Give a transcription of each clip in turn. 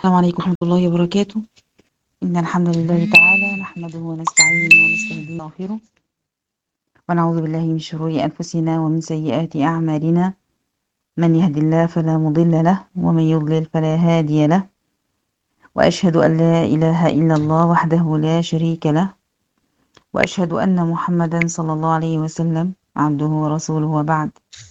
السلام عليكم ورحمة الله وبركاته إن الحمد لله تعالى نحمده ونستعينه ونستهديه ونغفره ونعوذ بالله من شرور أنفسنا ومن سيئات أعمالنا من يهد الله فلا مضل له ومن يضلل فلا هادي له وأشهد أن لا إله إلا الله وحده لا شريك له وأشهد أن محمدا صلى الله عليه وسلم عبده ورسوله وبعد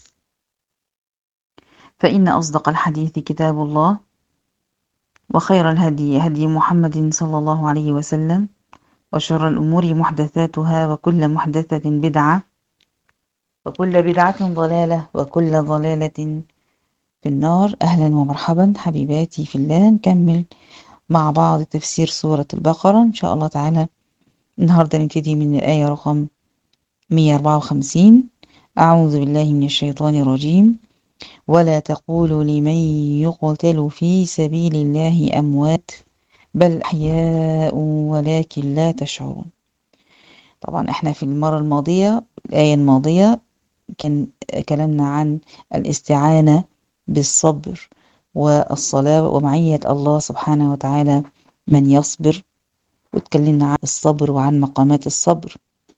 فإن أصدق الحديث كتاب الله وخير الهدي هدي محمد صلى الله عليه وسلم وشر الأمور محدثاتها وكل محدثة بدعة وكل بدعة ضلالة وكل ضلالة في النار أهلا ومرحبا حبيباتي في الله نكمل مع بعض تفسير سورة البقرة إن شاء الله تعالى النهاردة نبتدي من الآية رقم 154 أعوذ بالله من الشيطان الرجيم ولا تقولوا لمن يقتل في سبيل الله أموات بل أحياء ولكن لا تشعرون طبعا احنا في المرة الماضية الآية الماضية كان كلامنا عن الاستعانة بالصبر والصلاة ومعية الله سبحانه وتعالى من يصبر واتكلمنا عن الصبر وعن مقامات الصبر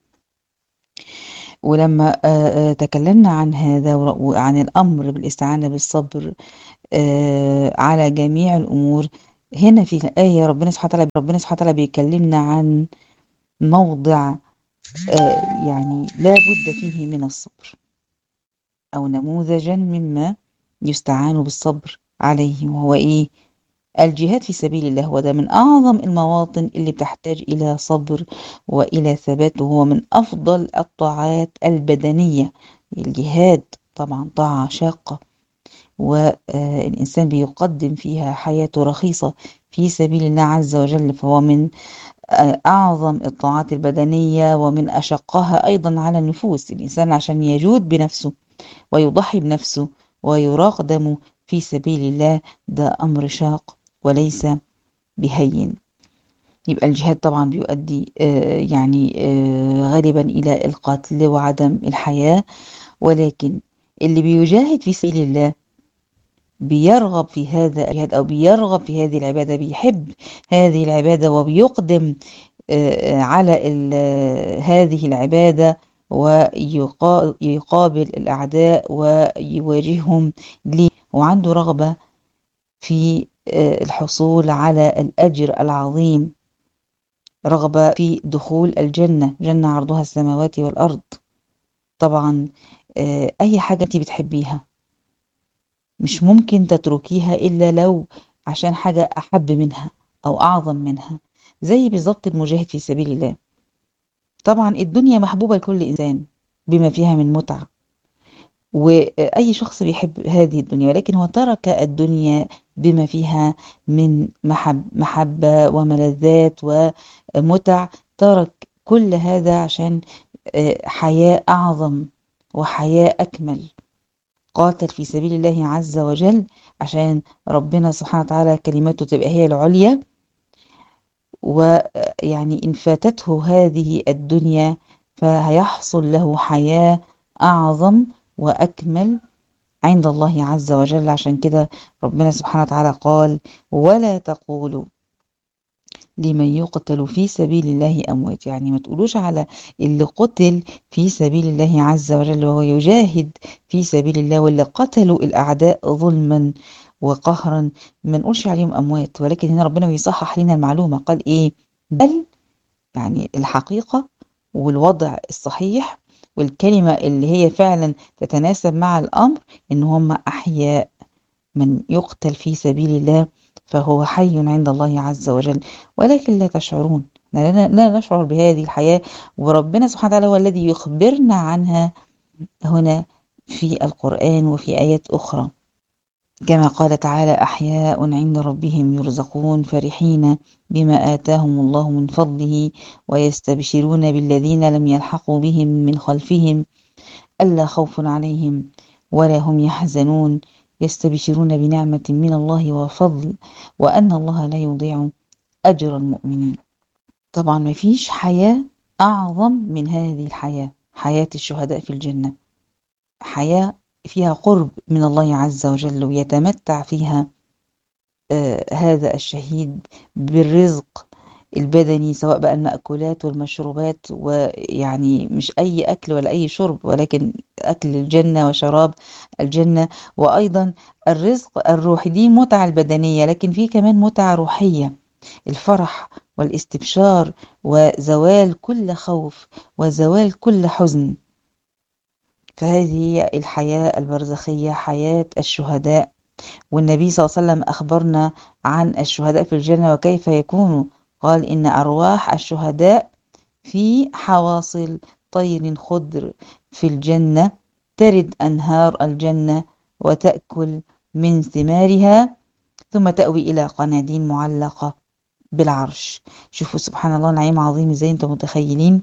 ولما تكلمنا عن هذا وعن الأمر بالاستعانة بالصبر على جميع الأمور هنا في الآية ربنا سبحانه وتعالى ربنا سبحانه وتعالى بيكلمنا عن موضع يعني لا بد فيه من الصبر أو نموذجا مما يستعان بالصبر عليه وهو إيه الجهاد في سبيل الله وده من أعظم المواطن اللي بتحتاج إلى صبر وإلى ثبات وهو من أفضل الطاعات البدنية الجهاد طبعا طاعة شاقة والإنسان بيقدم فيها حياته رخيصة في سبيل الله عز وجل فهو من أعظم الطاعات البدنية ومن أشقها أيضا على النفوس الإنسان عشان يجود بنفسه ويضحي بنفسه ويراق دمه في سبيل الله ده أمر شاق وليس بهين يبقى الجهاد طبعا بيؤدي يعني غالبا إلى القتل وعدم الحياة ولكن اللي بيجاهد في سبيل الله بيرغب في هذا الجهاد أو بيرغب في هذه العبادة بيحب هذه العبادة وبيقدم على هذه العبادة ويقابل الأعداء ويواجههم ليه وعنده رغبة في الحصول على الأجر العظيم رغبة في دخول الجنة جنة عرضها السماوات والأرض طبعا أي حاجة أنت بتحبيها مش ممكن تتركيها إلا لو عشان حاجة أحب منها أو أعظم منها زي بالظبط المجاهد في سبيل الله طبعا الدنيا محبوبة لكل إنسان بما فيها من متعة وأي شخص بيحب هذه الدنيا ولكن هو ترك الدنيا بما فيها من محب محبة وملذات ومتع ترك كل هذا عشان حياة أعظم وحياة أكمل قاتل في سبيل الله عز وجل عشان ربنا سبحانه وتعالى كلمته تبقى هي العليا ويعني إن فاتته هذه الدنيا فهيحصل له حياة أعظم وأكمل عند الله عز وجل عشان كده ربنا سبحانه وتعالى قال ولا تقولوا لمن يقتل في سبيل الله أموات يعني ما تقولوش على اللي قتل في سبيل الله عز وجل وهو يجاهد في سبيل الله واللي قتلوا الأعداء ظلما وقهرا ما نقولش عليهم أموات ولكن هنا ربنا بيصحح لنا المعلومة قال إيه بل يعني الحقيقة والوضع الصحيح والكلمة اللي هي فعلا تتناسب مع الأمر إن هم أحياء من يقتل في سبيل الله فهو حي عند الله عز وجل ولكن لا تشعرون لا, لا نشعر بهذه الحياة وربنا سبحانه وتعالى هو الذي يخبرنا عنها هنا في القرآن وفي آيات أخرى كما قال تعالى أحياء عند ربهم يرزقون فرحين بما آتاهم الله من فضله ويستبشرون بالذين لم يلحقوا بهم من خلفهم ألا خوف عليهم ولا هم يحزنون يستبشرون بنعمة من الله وفضل وأن الله لا يضيع أجر المؤمنين طبعا ما فيش حياة أعظم من هذه الحياة حياة الشهداء في الجنة حياة فيها قرب من الله عز وجل ويتمتع فيها آه هذا الشهيد بالرزق البدني سواء بقى المأكولات والمشروبات ويعني مش أي أكل ولا أي شرب ولكن أكل الجنة وشراب الجنة وأيضا الرزق الروحي دي متعة البدنية لكن في كمان متعة روحية الفرح والاستبشار وزوال كل خوف وزوال كل حزن فهذه هي الحياة البرزخية حياة الشهداء والنبي صلى الله عليه وسلم أخبرنا عن الشهداء في الجنة وكيف يكونوا قال إن أرواح الشهداء في حواصل طير خضر في الجنة ترد أنهار الجنة وتأكل من ثمارها ثم تأوي إلى قناديل معلقة بالعرش شوفوا سبحان الله نعيم عظيم ازاي انتم متخيلين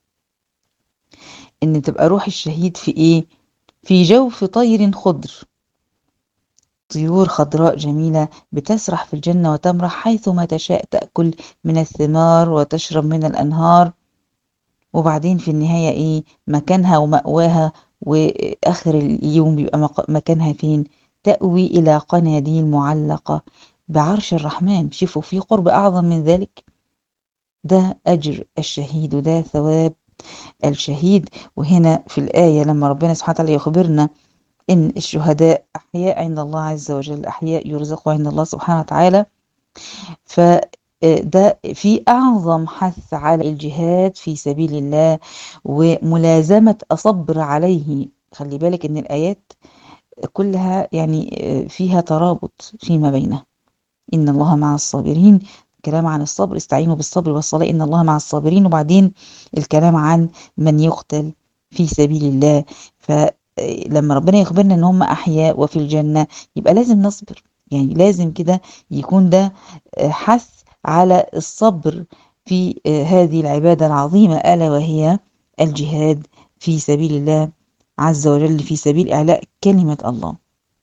ان تبقى روح الشهيد في ايه في جوف طير خضر طيور خضراء جميلة بتسرح في الجنة وتمرح حيثما تشاء تأكل من الثمار وتشرب من الأنهار وبعدين في النهاية إيه مكانها ومأواها وآخر اليوم بيبقى مكانها فين تأوي إلى قناديل معلقة بعرش الرحمن شوفوا في قرب أعظم من ذلك ده أجر الشهيد وده ثواب الشهيد وهنا في الآية لما ربنا سبحانه وتعالى يخبرنا إن الشهداء أحياء عند الله عز وجل أحياء يرزقوا عند الله سبحانه وتعالى فده في أعظم حث على الجهاد في سبيل الله وملازمة الصبر عليه خلي بالك إن الآيات كلها يعني فيها ترابط فيما بينها إن الله مع الصابرين الكلام عن الصبر استعينوا بالصبر والصلاة إن الله مع الصابرين وبعدين الكلام عن من يقتل في سبيل الله فلما ربنا يخبرنا إن هم أحياء وفي الجنة يبقى لازم نصبر يعني لازم كده يكون ده حث على الصبر في هذه العبادة العظيمة ألا وهي الجهاد في سبيل الله عز وجل في سبيل إعلاء كلمة الله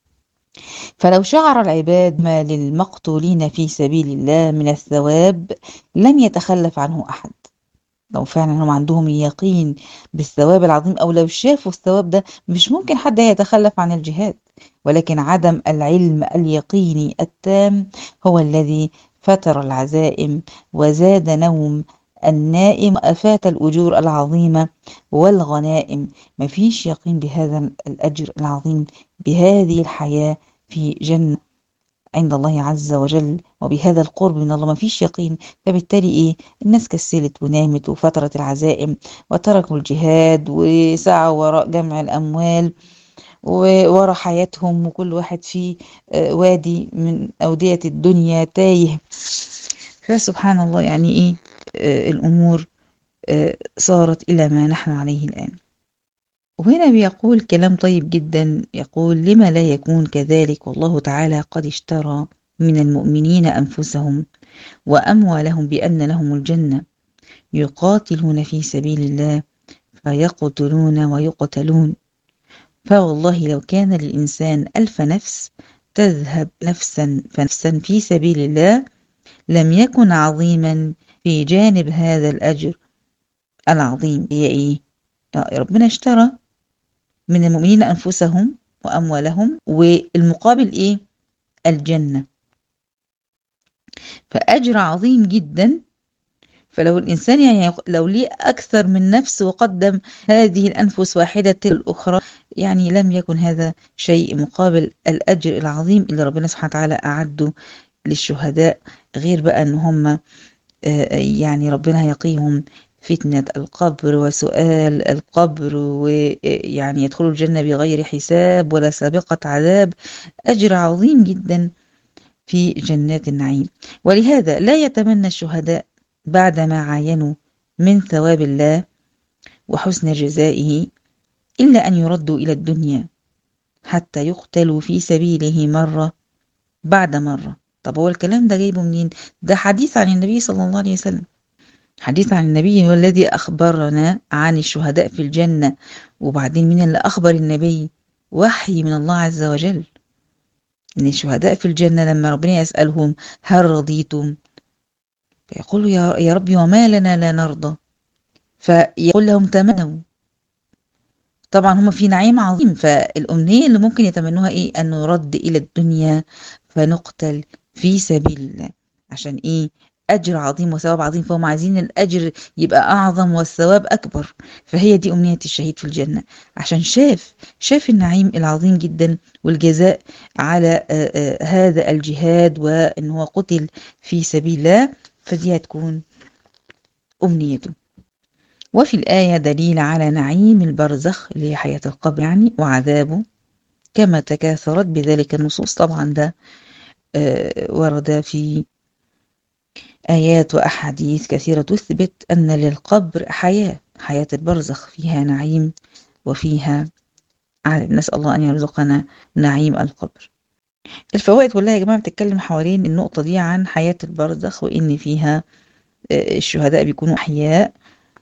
فلو شعر العباد ما للمقتولين في سبيل الله من الثواب لم يتخلف عنه أحد لو فعلا هم عندهم يقين بالثواب العظيم أو لو شافوا الثواب ده مش ممكن حد يتخلف عن الجهاد ولكن عدم العلم اليقيني التام هو الذي فتر العزائم وزاد نوم النائم أفات الأجور العظيمة والغنائم مفيش يقين بهذا الأجر العظيم بهذه الحياة في جنة عند الله عز وجل وبهذا القرب من الله مفيش يقين فبالتالي إيه الناس كسلت ونامت وفترت العزائم وتركوا الجهاد وسعوا وراء جمع الأموال وورا حياتهم وكل واحد في وادي من أودية الدنيا تايه فسبحان الله يعني إيه الأمور صارت إلى ما نحن عليه الآن وهنا بيقول كلام طيب جدا يقول لما لا يكون كذلك والله تعالى قد اشترى من المؤمنين أنفسهم وأموالهم بأن لهم الجنة يقاتلون في سبيل الله فيقتلون ويقتلون فوالله لو كان للإنسان ألف نفس تذهب نفسا فنفسا في سبيل الله لم يكن عظيما في جانب هذا الأجر العظيم هي إيه؟ ربنا اشترى من المؤمنين أنفسهم وأموالهم والمقابل إيه؟ الجنة فأجر عظيم جدا فلو الإنسان يعني لو ليه أكثر من نفس وقدم هذه الأنفس واحدة الأخرى يعني لم يكن هذا شيء مقابل الأجر العظيم اللي ربنا سبحانه وتعالى أعده للشهداء غير بقى أن هم يعني ربنا يقيهم فتنة القبر وسؤال القبر ويعني يدخلوا الجنة بغير حساب ولا سابقة عذاب أجر عظيم جدا في جنات النعيم ولهذا لا يتمنى الشهداء بعدما عاينوا من ثواب الله وحسن جزائه إلا أن يردوا إلى الدنيا حتى يقتلوا في سبيله مرة بعد مرة طب هو الكلام ده جايبه منين ده حديث عن النبي صلى الله عليه وسلم حديث عن النبي هو الذي أخبرنا عن الشهداء في الجنة وبعدين من اللي أخبر النبي وحي من الله عز وجل إن الشهداء في الجنة لما ربنا يسألهم هل رضيتم فيقولوا يا, يا ربي وما لنا لا نرضى فيقول لهم تمنوا طبعا هم في نعيم عظيم فالأمنية اللي ممكن يتمنوها إيه أن نرد إلى الدنيا فنقتل في سبيل الله عشان ايه اجر عظيم وثواب عظيم فهم عايزين الاجر يبقى اعظم والثواب اكبر فهي دي امنيه الشهيد في الجنه عشان شاف شاف النعيم العظيم جدا والجزاء على آه، آه، هذا الجهاد وان هو قتل في سبيل الله فدي هتكون امنيته وفي الآية دليل على نعيم البرزخ اللي هي حياة القبر يعني وعذابه كما تكاثرت بذلك النصوص طبعا ده آه، ورد في آيات وأحاديث كثيرة تثبت أن للقبر حياة حياة البرزخ فيها نعيم وفيها عذاب نسأل الله أن يرزقنا نعيم القبر الفوائد كلها يا جماعة بتتكلم حوالين النقطة دي عن حياة البرزخ وإن فيها آه، الشهداء بيكونوا أحياء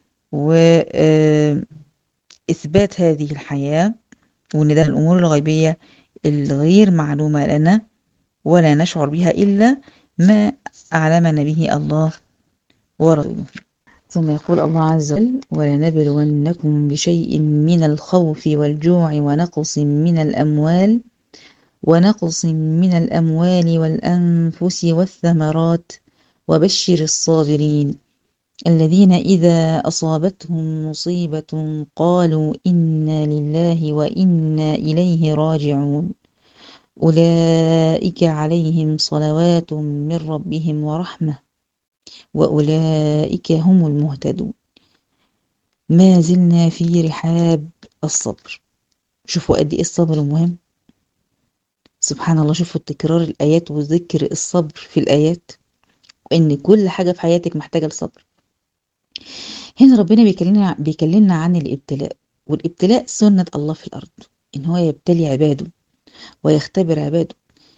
وإثبات هذه الحياة وإن ده الأمور الغيبية الغير معلومة لنا ولا نشعر بها إلا ما أعلمنا به الله ورسوله ثم يقول الله عز وجل ولنبلونكم بشيء من الخوف والجوع ونقص من الأموال ونقص من الأموال والأنفس والثمرات وبشر الصابرين الذين إذا أصابتهم مصيبة قالوا إنا لله وإنا إليه راجعون أولئك عليهم صلوات من ربهم ورحمة وأولئك هم المهتدون ما زلنا في رحاب الصبر شوفوا قد إيه الصبر مهم سبحان الله شوفوا تكرار الآيات وذكر الصبر في الآيات وإن كل حاجة في حياتك محتاجة الصبر هنا ربنا بيكلمنا بيكلمنا عن الابتلاء والابتلاء سنة الله في الأرض إن هو يبتلي عباده ويختبر عباده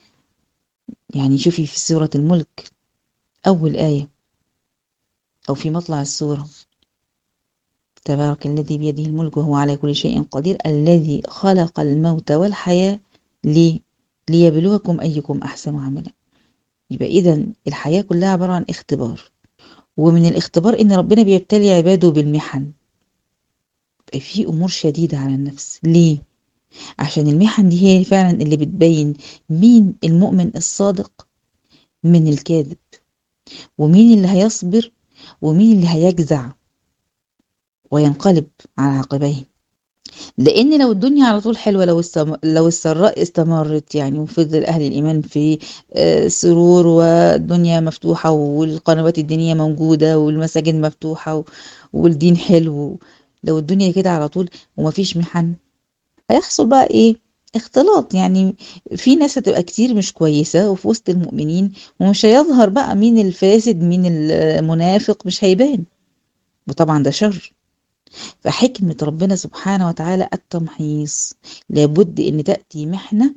يعني شوفي في سورة الملك أول آية أو في مطلع السورة تبارك الذي بيده الملك وهو على كل شيء قدير الذي خلق الموت والحياة ليه؟ ليبلوكم أيكم أحسن عملا يبقى إذا الحياة كلها عبارة عن اختبار ومن الاختبار إن ربنا بيبتلي عباده بالمحن يبقى في أمور شديدة على النفس ليه؟ عشان المحن دي هي فعلا اللي بتبين مين المؤمن الصادق من الكاذب ومين اللي هيصبر ومين اللي هيجزع وينقلب على عقبيه لان لو الدنيا على طول حلوه لو السم... لو السراء استمرت يعني وفضل اهل الايمان في آه، سرور والدنيا مفتوحه والقنوات الدينيه موجوده والمساجد مفتوحه و... والدين حلو لو الدنيا كده على طول ومفيش محن هيحصل بقى ايه اختلاط يعني في ناس هتبقى كتير مش كويسة وفي وسط المؤمنين ومش هيظهر بقى مين الفاسد مين المنافق مش هيبان وطبعا ده شر فحكمة ربنا سبحانه وتعالى التمحيص لابد ان تأتي محنة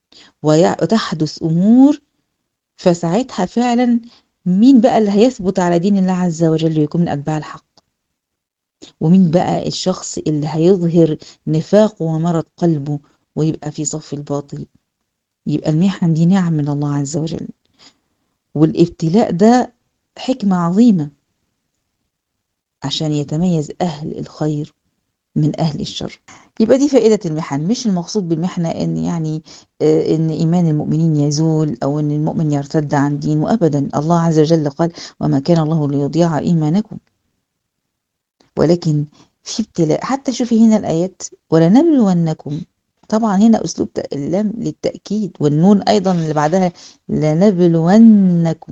وتحدث امور فساعتها فعلا مين بقى اللي هيثبت على دين الله عز وجل ويكون من اتباع الحق ومين بقى الشخص اللي هيظهر نفاقه ومرض قلبه ويبقى في صف الباطل يبقى المحن دي نعم من الله عز وجل والابتلاء ده حكمة عظيمة عشان يتميز أهل الخير من أهل الشر يبقى دي فائدة المحن مش المقصود بالمحنة إن يعني آه، إن إيمان المؤمنين يزول أو إن المؤمن يرتد عن دينه أبدا الله عز وجل قال وما كان الله ليضيع إيمانكم ولكن في ابتلاء حتى شوفي هنا الآيات ولنبلونكم طبعا هنا أسلوب تأ- اللام للتأكيد والنون أيضا اللي بعدها لنبلونكم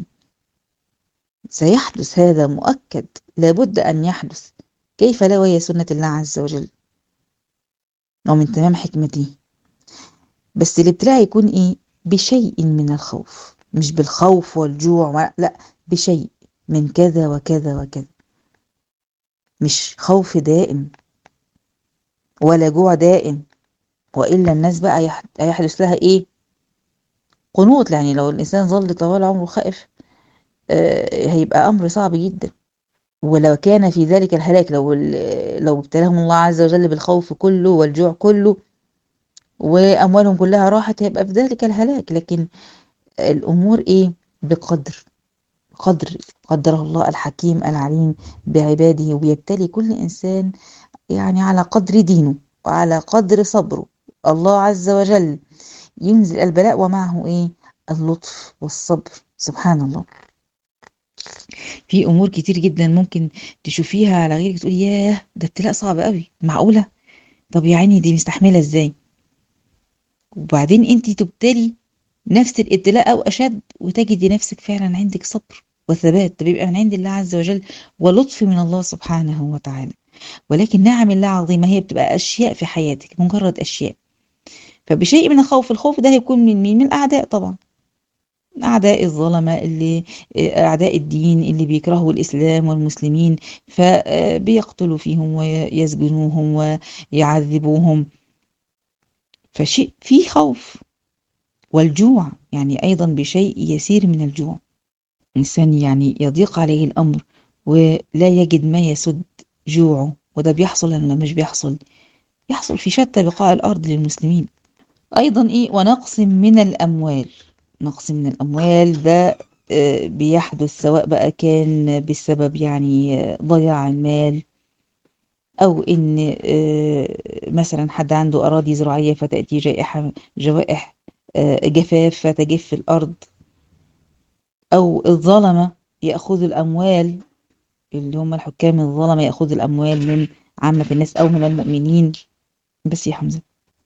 سيحدث هذا مؤكد لابد أن يحدث كيف لا وهي سنة الله عز وجل ومن تمام حكمته بس الابتلاء يكون إيه بشيء من الخوف مش بالخوف والجوع و- لا بشيء من كذا وكذا وكذا مش خوف دائم ولا جوع دائم وإلا الناس بقى يح- هيحدث لها إيه قنوط يعني لو الإنسان ظل طوال عمره خائف آه، هيبقى أمر صعب جدا ولو كان في ذلك الهلاك لو ال- لو ابتلاهم الله عز وجل بالخوف كله والجوع كله وأموالهم كلها راحت هيبقى في ذلك الهلاك لكن الأمور إيه بقدر قدر قدره الله الحكيم العليم بعباده وبيبتلي كل إنسان يعني على قدر دينه وعلى قدر صبره الله عز وجل ينزل البلاء ومعه إيه اللطف والصبر سبحان الله في امور كتير جدا ممكن تشوفيها على غيرك تقولي ياه ده ابتلاء صعب قوي معقوله طب يا عيني دي مستحمله ازاي وبعدين انت تبتلي نفس الابتلاء او اشد وتجدي نفسك فعلا عندك صبر وثبات ده بيبقى من عند الله عز وجل ولطف من الله سبحانه وتعالى ولكن نعم الله عظيمه هي بتبقى اشياء في حياتك مجرد اشياء فبشيء من الخوف الخوف ده هيكون من مين من الاعداء طبعا أعداء الظلمة اللي أعداء الدين اللي بيكرهوا الإسلام والمسلمين فبيقتلوا فيهم ويسجنوهم ويعذبوهم فشيء فيه خوف والجوع يعني أيضا بشيء يسير من الجوع إنسان يعني يضيق عليه الأمر ولا يجد ما يسد جوعه وده بيحصل ولا مش بيحصل يحصل في شتى بقاع الأرض للمسلمين أيضا إيه ونقص من الأموال نقص من الأموال ده بيحدث سواء بقى كان بسبب يعني ضياع المال أو إن مثلا حد عنده أراضي زراعية فتأتي جائحة جوائح جفاف فتجف الأرض أو الظلمة يأخذوا الأموال اللي هم الحكام الظلمة يأخذوا الأموال من عامة الناس أو من المؤمنين بس يا حمزة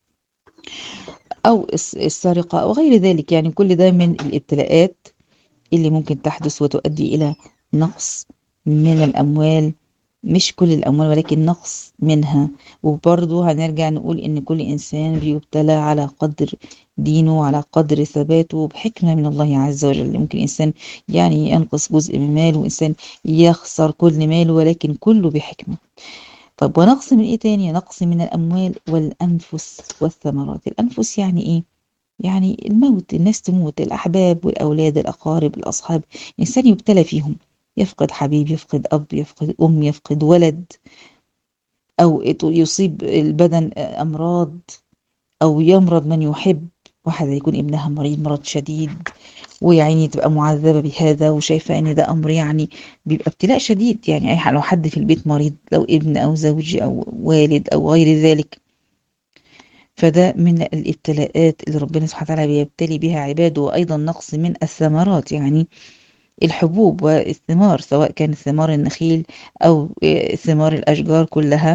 أو السرقة أو غير ذلك يعني كل ده من الابتلاءات اللي ممكن تحدث وتؤدي إلى نقص من الأموال مش كل الأموال ولكن نقص منها وبرضه هنرجع نقول إن كل إنسان بيبتلى على قدر دينه وعلى قدر ثباته بحكمة من الله عز وجل ممكن إنسان يعني ينقص جزء من ماله وإنسان يخسر كل ماله ولكن كله بحكمة طب ونقص من إيه تاني نقص من الأموال والأنفس والثمرات الأنفس يعني إيه يعني الموت الناس تموت الأحباب والأولاد الأقارب الأصحاب الإنسان يبتلى فيهم يفقد حبيب يفقد أب يفقد أم يفقد ولد أو يصيب البدن أمراض أو يمرض من يحب واحدة يكون ابنها مريض مرض شديد ويعني تبقى معذبة بهذا وشايفة ان ده امر يعني بيبقى ابتلاء شديد يعني اي لو حد في البيت مريض لو ابن او زوج او والد او غير ذلك فده من الابتلاءات اللي ربنا سبحانه وتعالى بيبتلي بها عباده وايضا نقص من الثمرات يعني الحبوب والثمار سواء كانت ثمار النخيل او ثمار الاشجار كلها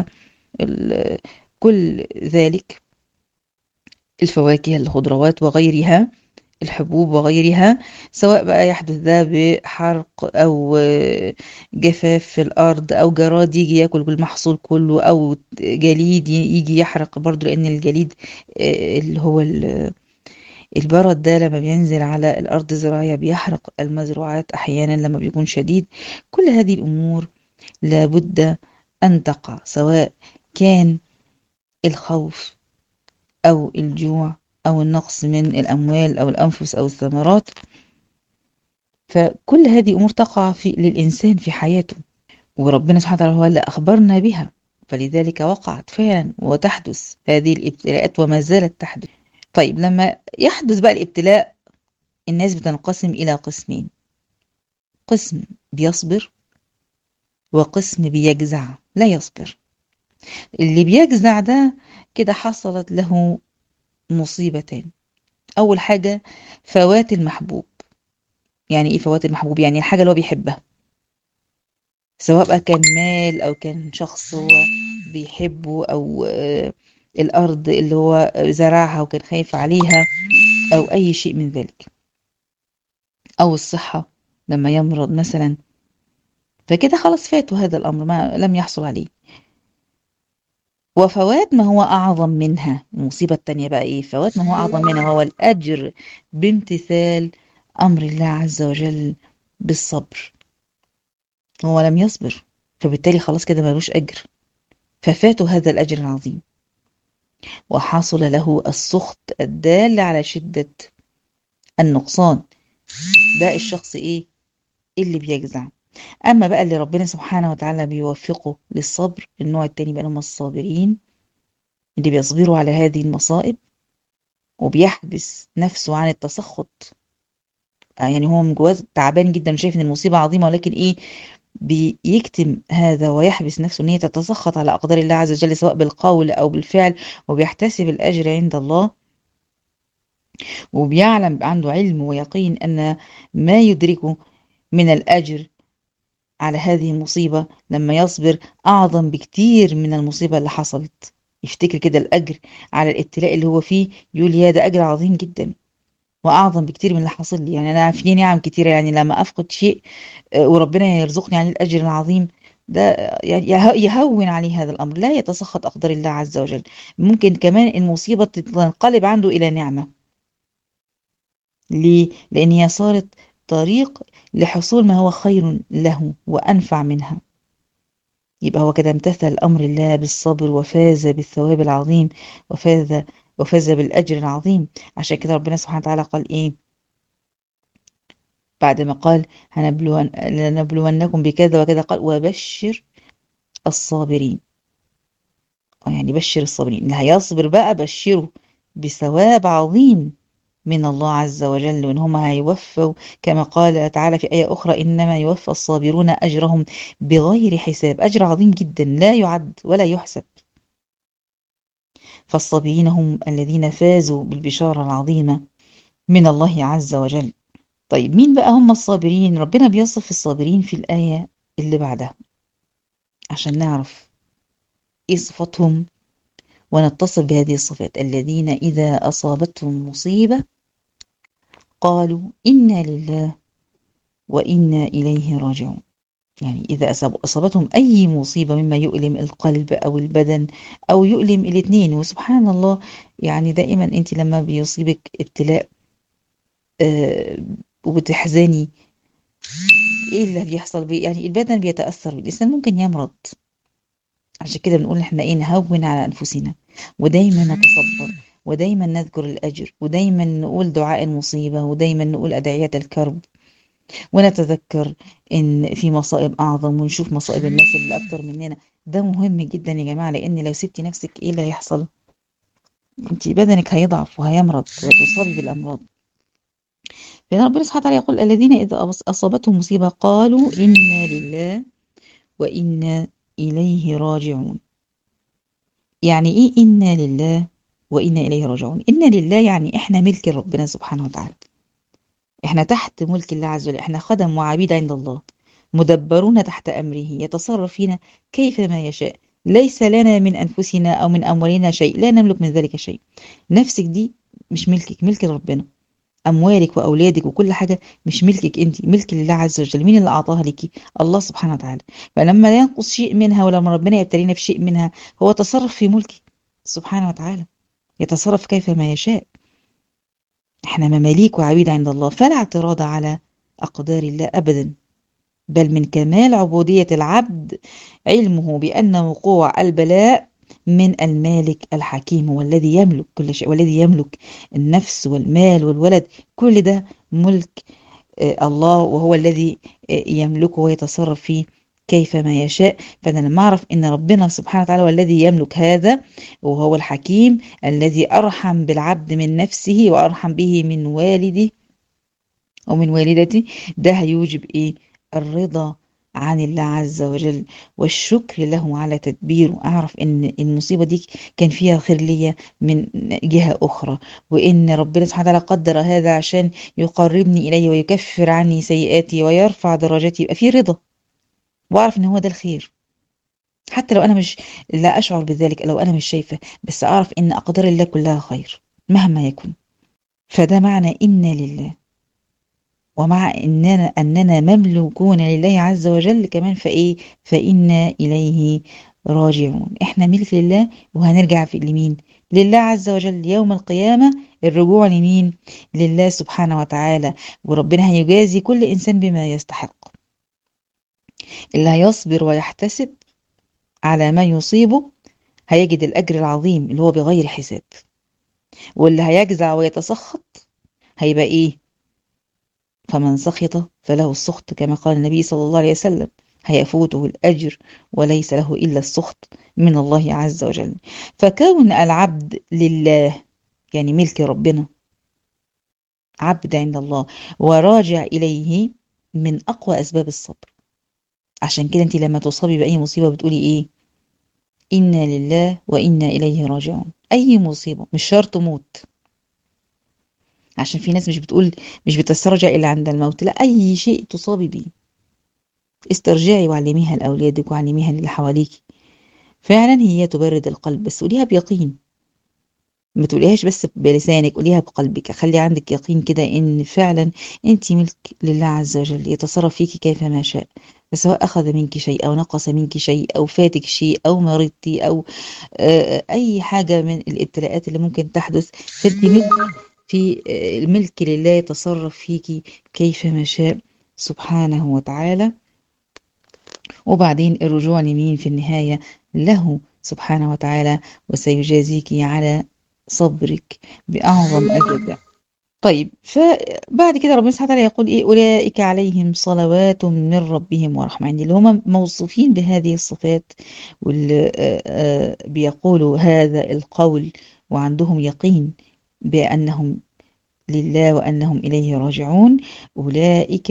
كل ذلك الفواكه الخضروات وغيرها الحبوب وغيرها سواء بقى يحدث ده بحرق أو جفاف في الأرض أو جراد يجي ياكل بالمحصول كله أو جليد يجي يحرق برضو لأن الجليد اللي هو البرد ده لما بينزل على الأرض الزراعية بيحرق المزروعات أحيانا لما بيكون شديد كل هذه الأمور لابد أن تقع سواء كان الخوف أو الجوع أو النقص من الأموال أو الأنفس أو الثمرات فكل هذه أمور تقع في للإنسان في حياته وربنا سبحانه وتعالى هو اللي أخبرنا بها فلذلك وقعت فعلا وتحدث هذه الابتلاءات وما زالت تحدث طيب لما يحدث بقى الابتلاء الناس بتنقسم إلى قسمين قسم بيصبر وقسم بيجزع لا يصبر اللي بيجزع ده كده حصلت له مصيبتان أول حاجة فوات المحبوب يعني إيه فوات المحبوب يعني الحاجة اللي هو بيحبها سواء بقى كان مال أو كان شخص هو بيحبه أو الأرض اللي هو زرعها وكان خايف عليها أو أي شيء من ذلك أو الصحة لما يمرض مثلا فكده خلاص فاته هذا الأمر ما لم يحصل عليه وفوات ما هو أعظم منها المصيبة التانية بقى إيه فوات ما هو أعظم منها هو الأجر بامتثال أمر الله عز وجل بالصبر هو لم يصبر فبالتالي خلاص كده ملوش أجر ففاته هذا الأجر العظيم وحصل له السخط الدال على شدة النقصان ده الشخص إيه اللي بيجزع أما بقى اللي ربنا سبحانه وتعالى بيوفقه للصبر النوع التاني بقى هم الصابرين اللي بيصبروا على هذه المصائب وبيحبس نفسه عن التسخط يعني هو من جواه تعبان جدا وشايف ان المصيبة عظيمة ولكن ايه بيكتم هذا ويحبس نفسه ان هي تتسخط على اقدار الله عز وجل سواء بالقول او بالفعل وبيحتسب الاجر عند الله وبيعلم عنده علم ويقين أن ما يدركه من الأجر على هذه المصيبة لما يصبر أعظم بكتير من المصيبة اللي حصلت يفتكر كده الأجر على الابتلاء اللي هو فيه يقول يا ده أجر عظيم جدا وأعظم بكتير من اللي حصل لي يعني أنا في نعم كتيرة يعني لما أفقد شيء وربنا يرزقني عليه الأجر العظيم ده يعني يهون عليه هذا الأمر لا يتسخط أقدار الله عز وجل ممكن كمان المصيبة تنقلب عنده إلى نعمة ليه؟ لأن هي صارت طريق لحصول ما هو خير له وأنفع منها يبقى هو كده امتثل أمر الله بالصبر وفاز بالثواب العظيم وفاز وفاز بالأجر العظيم عشان كده ربنا سبحانه وتعالى قال إيه بعد ما قال هنبلون لنبلونكم بكذا وكذا قال وبشر الصابرين يعني بشر الصابرين اللي هيصبر بقى بشره بثواب عظيم من الله عز وجل وان هم هيوفوا كما قال تعالى في آية أخرى إنما يوفى الصابرون أجرهم بغير حساب أجر عظيم جدا لا يعد ولا يحسب فالصابرين هم الذين فازوا بالبشارة العظيمة من الله عز وجل طيب مين بقى هم الصابرين ربنا بيصف الصابرين في الآية اللي بعدها عشان نعرف ايه صفاتهم ونتصل بهذه الصفات الذين إذا أصابتهم مصيبة قالوا إنا لله وإنا إليه راجعون يعني إذا أصابتهم أي مصيبة مما يؤلم القلب أو البدن أو يؤلم الاثنين وسبحان الله يعني دائما أنت لما بيصيبك ابتلاء آه وبتحزني إيه اللي بيحصل بي يعني البدن بيتأثر الإنسان ممكن يمرض عشان كده بنقول احنا ايه نهون على انفسنا ودايما نتصبر ودايما نذكر الاجر ودايما نقول دعاء المصيبه ودايما نقول ادعيه الكرب ونتذكر ان في مصائب اعظم ونشوف مصائب الناس اللي اكتر مننا ده مهم جدا يا جماعه لان لو سبتي نفسك ايه اللي هيحصل انت بدنك هيضعف وهيمرض وتصابي بالامراض فهنا ربنا سبحانه وتعالى يقول الذين اذا اصابتهم مصيبه قالوا انا لله وانا إليه راجعون يعني إيه إنا لله وإنا إليه راجعون إنا لله يعني إحنا ملك ربنا سبحانه وتعالى إحنا تحت ملك الله عز وجل إحنا خدم وعبيد عند الله مدبرون تحت أمره يتصرف فينا كيفما يشاء ليس لنا من أنفسنا أو من أموالنا شيء لا نملك من ذلك شيء نفسك دي مش ملكك ملك ربنا أموالك وأولادك وكل حاجة مش ملكك أنت ملك لله عز وجل مين اللي أعطاها لك الله سبحانه وتعالى فلما ينقص شيء منها ولما ربنا يبتلينا بشيء منها هو تصرف في ملكه سبحانه وتعالى يتصرف كيفما يشاء احنا مماليك وعبيد عند الله فلا اعتراض على أقدار الله أبدا بل من كمال عبودية العبد علمه بأن وقوع البلاء من المالك الحكيم والذي يملك كل شيء والذي يملك النفس والمال والولد كل ده ملك الله وهو الذي يملكه ويتصرف فيه كيفما يشاء فأنا لما أعرف أن ربنا سبحانه وتعالى هو الذي يملك هذا وهو الحكيم الذي أرحم بالعبد من نفسه وأرحم به من والده ومن والدته ده هيوجب إيه الرضا عن الله عز وجل والشكر له على تدبيره أعرف إن المصيبة دي كان فيها خير ليا من جهة أخرى وإن ربنا سبحانه وتعالى قدر هذا عشان يقربني إليه ويكفر عني سيئاتي ويرفع درجاتي يبقى فيه رضا وأعرف إن هو ده الخير حتى لو أنا مش لا أشعر بذلك لو أنا مش شايفة بس أعرف إن أقدار الله كلها خير مهما يكن فده معنى إنا لله ومع إننا أننا مملوكون لله عز وجل كمان فإيه فإنا إليه راجعون إحنا ملك لله وهنرجع في لمين لله عز وجل يوم القيامة الرجوع لمين لله سبحانه وتعالى وربنا هيجازي كل إنسان بما يستحق اللي هيصبر ويحتسب على ما يصيبه هيجد الأجر العظيم اللي هو بغير حساب واللي هيجزع ويتسخط هيبقى إيه فمن سخط فله السخط كما قال النبي صلى الله عليه وسلم هيفوته الأجر وليس له إلا السخط من الله عز وجل فكون العبد لله يعني ملك ربنا عبد عند الله وراجع إليه من أقوى أسباب الصبر عشان كده انت لما تصابي بأي مصيبة بتقولي إيه إنا لله وإنا إليه راجعون أي مصيبة مش شرط موت عشان في ناس مش بتقول مش بتسترجع إلا عند الموت لا أي شيء تصابي بيه استرجعي وعلميها لأولادك وعلميها للي حواليك فعلا هي تبرد القلب بس قوليها بيقين ما تقوليهاش بس بلسانك قوليها بقلبك خلي عندك يقين كده ان فعلا انت ملك لله عز وجل يتصرف فيك كيفما شاء سواء اخذ منك شيء او نقص منك شيء او فاتك شيء او مرضتي او اي حاجه من الابتلاءات اللي ممكن تحدث فانت ملك في الملك لله يتصرف فيك كيفما شاء سبحانه وتعالى وبعدين الرجوع لمين في النهايه له سبحانه وتعالى وسيجازيك على صبرك بأعظم أجر طيب فبعد كده ربنا سبحانه وتعالى يقول إيه أولئك عليهم صلوات من ربهم ورحمة يعني اللي هم موصوفين بهذه الصفات واللي بيقولوا هذا القول وعندهم يقين بأنهم لله وأنهم إليه راجعون أولئك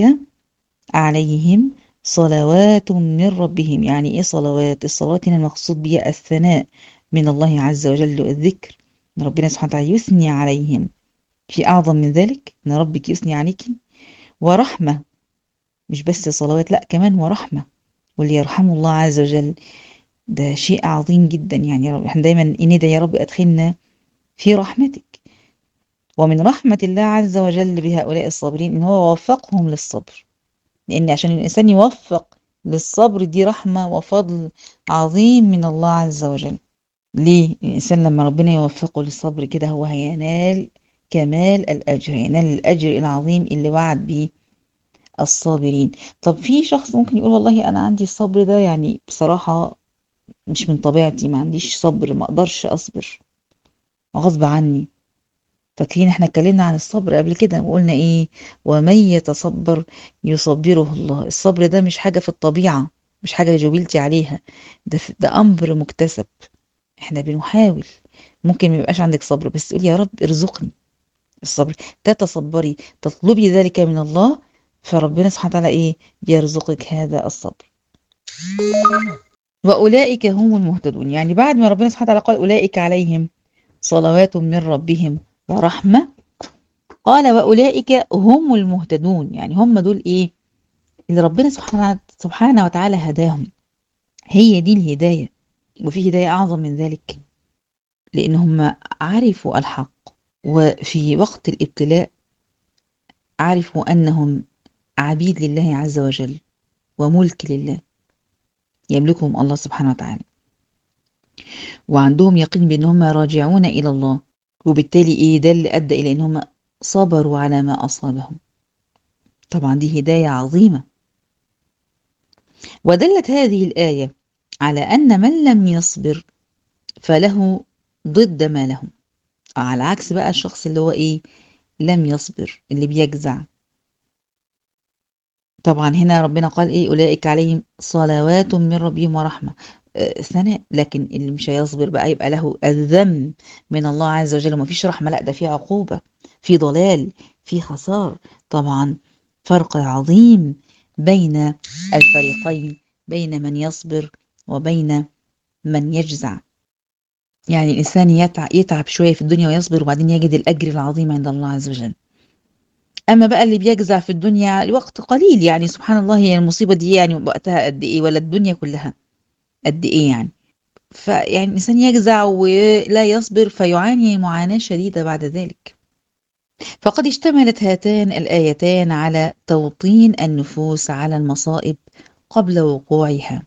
عليهم صلوات من ربهم يعني إيه صلوات الصلوات هنا المقصود بها الثناء من الله عز وجل والذكر ان ربنا سبحانه وتعالى يثني عليهم في اعظم من ذلك ان ربك يثني عليك ورحمه مش بس صلوات لا كمان ورحمه واللي يرحمه الله عز وجل ده شيء عظيم جدا يعني رب احنا دايما ندعي يا رب ادخلنا في رحمتك ومن رحمة الله عز وجل بهؤلاء الصابرين ان هو وفقهم للصبر لان عشان الانسان يوفق للصبر دي رحمة وفضل عظيم من الله عز وجل ليه الإنسان لما ربنا يوفقه للصبر كده هو هينال كمال الأجر ينال الأجر العظيم اللي وعد به الصابرين طب في شخص ممكن يقول والله أنا عندي الصبر ده يعني بصراحة مش من طبيعتي ما عنديش صبر ما أقدرش أصبر غصب عني فاكرين احنا اتكلمنا عن الصبر قبل كده وقلنا ايه ومن يتصبر يصبره الله الصبر ده مش حاجة في الطبيعة مش حاجة جبلتي عليها ده, ده أمر مكتسب احنا بنحاول ممكن ما يبقاش عندك صبر بس تقولي يا رب ارزقني الصبر تتصبري تطلبي ذلك من الله فربنا سبحانه وتعالى ايه بيرزقك هذا الصبر واولئك هم المهتدون يعني بعد ما ربنا سبحانه وتعالى قال اولئك عليهم صلوات من ربهم ورحمه قال واولئك هم المهتدون يعني هم دول ايه اللي ربنا سبحانه سبحانه وتعالى هداهم هي دي الهدايه وفي هداية أعظم من ذلك لأن هم عرفوا الحق وفي وقت الابتلاء عرفوا أنهم عبيد لله عز وجل وملك لله يملكهم الله سبحانه وتعالى وعندهم يقين بأنهم راجعون إلى الله وبالتالي إيه ده اللي أدى إلى أنهم صبروا على ما أصابهم طبعا دي هداية عظيمة ودلت هذه الآية على أن من لم يصبر فله ضد ما له على عكس بقى الشخص اللي هو إيه لم يصبر اللي بيجزع طبعا هنا ربنا قال إيه أولئك عليهم صلوات من ربهم ورحمة آه ثناء لكن اللي مش هيصبر بقى يبقى له الذم من الله عز وجل وما فيش رحمة لا ده في عقوبة في ضلال في خسار طبعا فرق عظيم بين الفريقين بين من يصبر وبين من يجزع يعني الإنسان يتعب, يتعب شوية في الدنيا ويصبر وبعدين يجد الأجر العظيم عند الله عز وجل أما بقى اللي بيجزع في الدنيا الوقت قليل يعني سبحان الله هي المصيبة دي يعني وقتها قد إيه ولا الدنيا كلها قد إيه يعني فيعني الإنسان يجزع ولا يصبر فيعاني معاناة شديدة بعد ذلك فقد اشتملت هاتان الآيتان على توطين النفوس على المصائب قبل وقوعها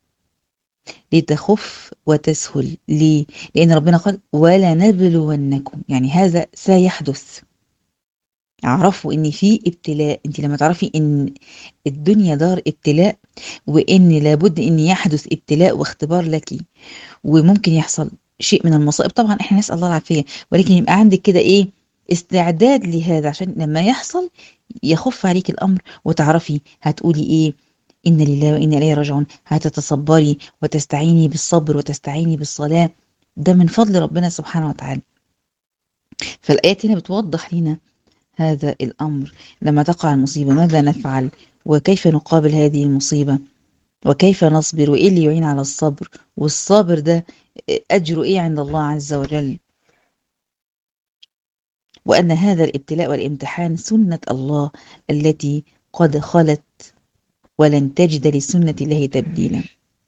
لتخف وتسهل ليه؟ لأن ربنا قال ولا نبلونكم يعني هذا سيحدث اعرفوا ان في ابتلاء انت لما تعرفي ان الدنيا دار ابتلاء وان لابد ان يحدث ابتلاء واختبار لك وممكن يحصل شيء من المصائب طبعا احنا نسال الله العافيه ولكن يبقى عندك كده ايه استعداد لهذا عشان لما يحصل يخف عليك الامر وتعرفي هتقولي ايه إن لله وإنا إليه راجعون هتتصبري وتستعيني بالصبر وتستعيني بالصلاة ده من فضل ربنا سبحانه وتعالى فالآيات هنا بتوضح لنا هذا الأمر لما تقع المصيبة ماذا نفعل وكيف نقابل هذه المصيبة وكيف نصبر وإيه اللي يعين على الصبر والصابر ده أجره إيه عند الله عز وجل وأن هذا الابتلاء والامتحان سنة الله التي قد خلت ولن تجد لسنة الله تبديلا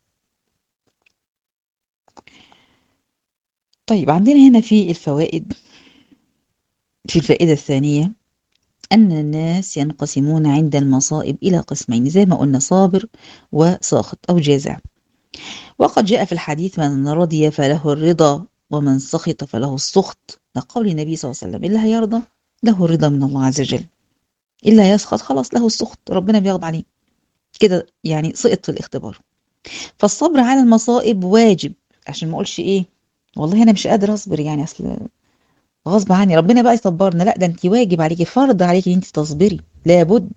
طيب عندنا هنا في الفوائد في الفائدة الثانية أن الناس ينقسمون عند المصائب إلى قسمين زي ما قلنا صابر وساخط أو جازع وقد جاء في الحديث من رضي فله الرضا ومن سخط فله السخط لقول النبي صلى الله عليه وسلم اللي هيرضى له الرضا من الله عز وجل إلا يسخط خلاص له السخط ربنا بيغضب عليه كده يعني سقط في الاختبار فالصبر على المصائب واجب عشان ما اقولش ايه والله انا مش قادر اصبر يعني اصل غصب عني ربنا بقى يصبرنا لا ده انت واجب عليكي فرض عليكي ان انت تصبري لابد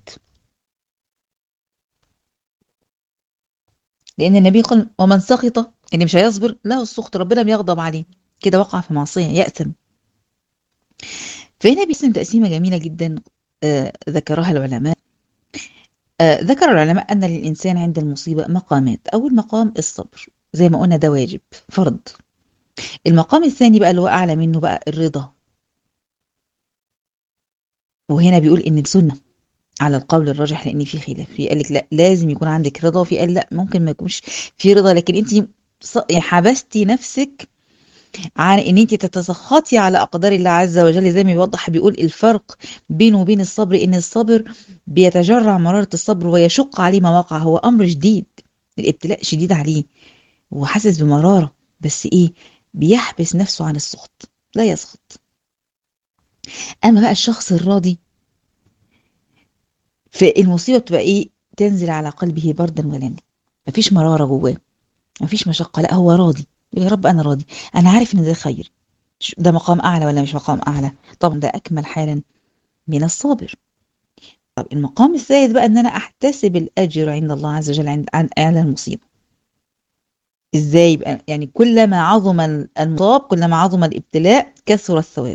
لان النبي قال ومن سخط اللي مش هيصبر له السخط ربنا بيغضب عليه كده وقع في معصيه يأثم فهنا بيسم تقسيمه جميله جدا آه ذكرها العلماء آه ذكر العلماء ان للانسان عند المصيبه مقامات اول مقام الصبر زي ما قلنا ده واجب فرض المقام الثاني بقى اللي هو اعلى منه بقى الرضا وهنا بيقول ان السنه على القول الراجح لان في خلاف في قال لك لا لازم يكون عندك رضا وفي قال لا ممكن ما يكونش في رضا لكن انت حبستي نفسك عن ان انت تتسخطي على اقدار الله عز وجل زي ما بيوضح بيقول الفرق بينه وبين الصبر ان الصبر بيتجرع مرارة الصبر ويشق عليه مواقع هو امر شديد الابتلاء شديد عليه وحاسس بمرارة بس ايه بيحبس نفسه عن السخط لا يسخط اما بقى الشخص الراضي فالمصيبة بتبقى ايه تنزل على قلبه بردا ولنا مفيش مرارة جواه مفيش مشقة لا هو راضي يا رب انا راضي انا عارف ان ده خير ده مقام اعلى ولا مش مقام اعلى طبعا ده اكمل حالا من الصابر طب المقام الثالث بقى ان انا احتسب الاجر عند الله عز وجل عند عن اعلى المصيبه ازاي بقى يعني كلما عظم المصاب كلما عظم الابتلاء كثر الثواب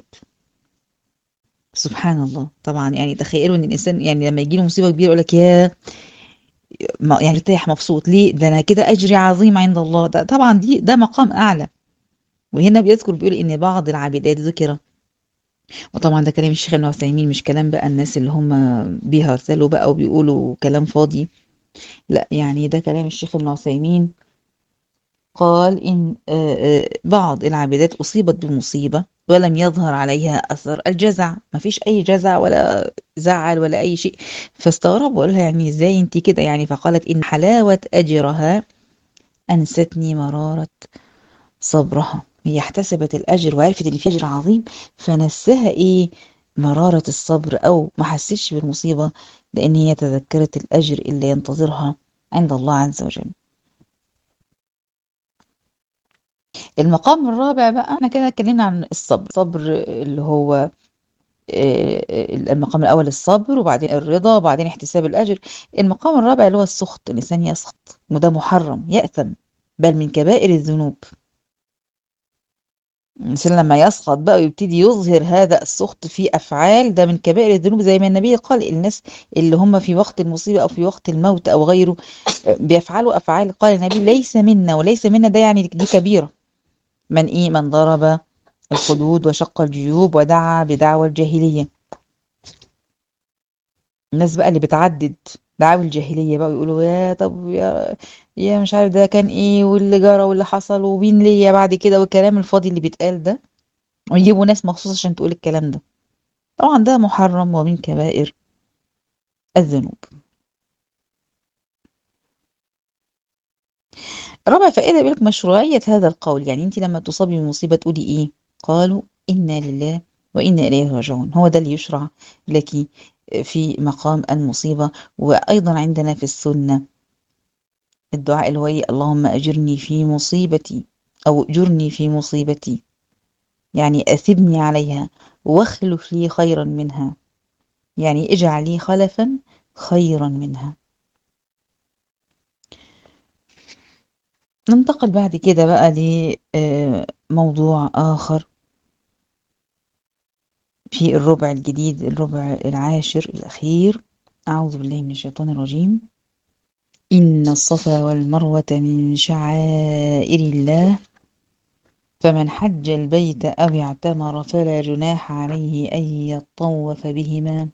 سبحان الله طبعا يعني تخيلوا ان الانسان يعني لما يجي له مصيبه كبيره يقول لك يا يعني ارتاح مبسوط ليه ده انا كده اجري عظيم عند الله ده طبعا دي ده مقام اعلى وهنا بيذكر بيقول ان بعض العابدات ذكر وطبعا ده كلام الشيخ ابن عثيمين مش كلام بقى الناس اللي هم بيهرسلوا بقى وبيقولوا كلام فاضي لا يعني ده كلام الشيخ ابن عثيمين قال إن بعض العابدات أصيبت بمصيبة ولم يظهر عليها أثر الجزع ما فيش أي جزع ولا زعل ولا أي شيء فاستغرب وقال لها يعني إزاي أنت كده يعني فقالت إن حلاوة أجرها أنستني مرارة صبرها هي احتسبت الأجر وعرفت إن في أجر عظيم فنسها إيه مرارة الصبر أو ما حسيتش بالمصيبة لأن هي تذكرت الأجر اللي ينتظرها عند الله عز وجل المقام الرابع بقى احنا كده اتكلمنا عن الصبر الصبر اللي هو المقام الاول الصبر وبعدين الرضا وبعدين احتساب الاجر المقام الرابع اللي هو السخط الانسان يسخط وده محرم ياثم بل من كبائر الذنوب الانسان لما يسخط بقى ويبتدي يظهر هذا السخط في افعال ده من كبائر الذنوب زي ما النبي قال الناس اللي هم في وقت المصيبه او في وقت الموت او غيره بيفعلوا افعال قال النبي ليس منا وليس منا ده يعني دي كبيره من ايه من ضرب الخدود وشق الجيوب ودعا بدعوى الجاهليه الناس بقى اللي بتعدد دعاوى الجاهليه بقى يقولوا يا طب يا يا مش عارف ده كان ايه واللي جرى واللي حصل ومين ليا بعد كده والكلام الفاضي اللي بيتقال ده ويجيبوا ناس مخصوص عشان تقول الكلام ده طبعا ده محرم ومن كبائر الذنوب رابع فائدة بيقولك مشروعية هذا القول يعني انت لما تصابي بمصيبة تقولي ايه قالوا إنا لله وإنا إليه راجعون هو ده اللي يشرع لك في مقام المصيبة وأيضا عندنا في السنة الدعاء اللي هو اللهم أجرني في مصيبتي أو أجرني في مصيبتي يعني أثبني عليها واخلف لي خيرا منها يعني اجعل لي خلفا خيرا منها ننتقل بعد كده بقى لموضوع آخر في الربع الجديد الربع العاشر الأخير أعوذ بالله من الشيطان الرجيم إن الصفا والمروة من شعائر الله فمن حج البيت أو اعتمر فلا جناح عليه أن يطوف بهما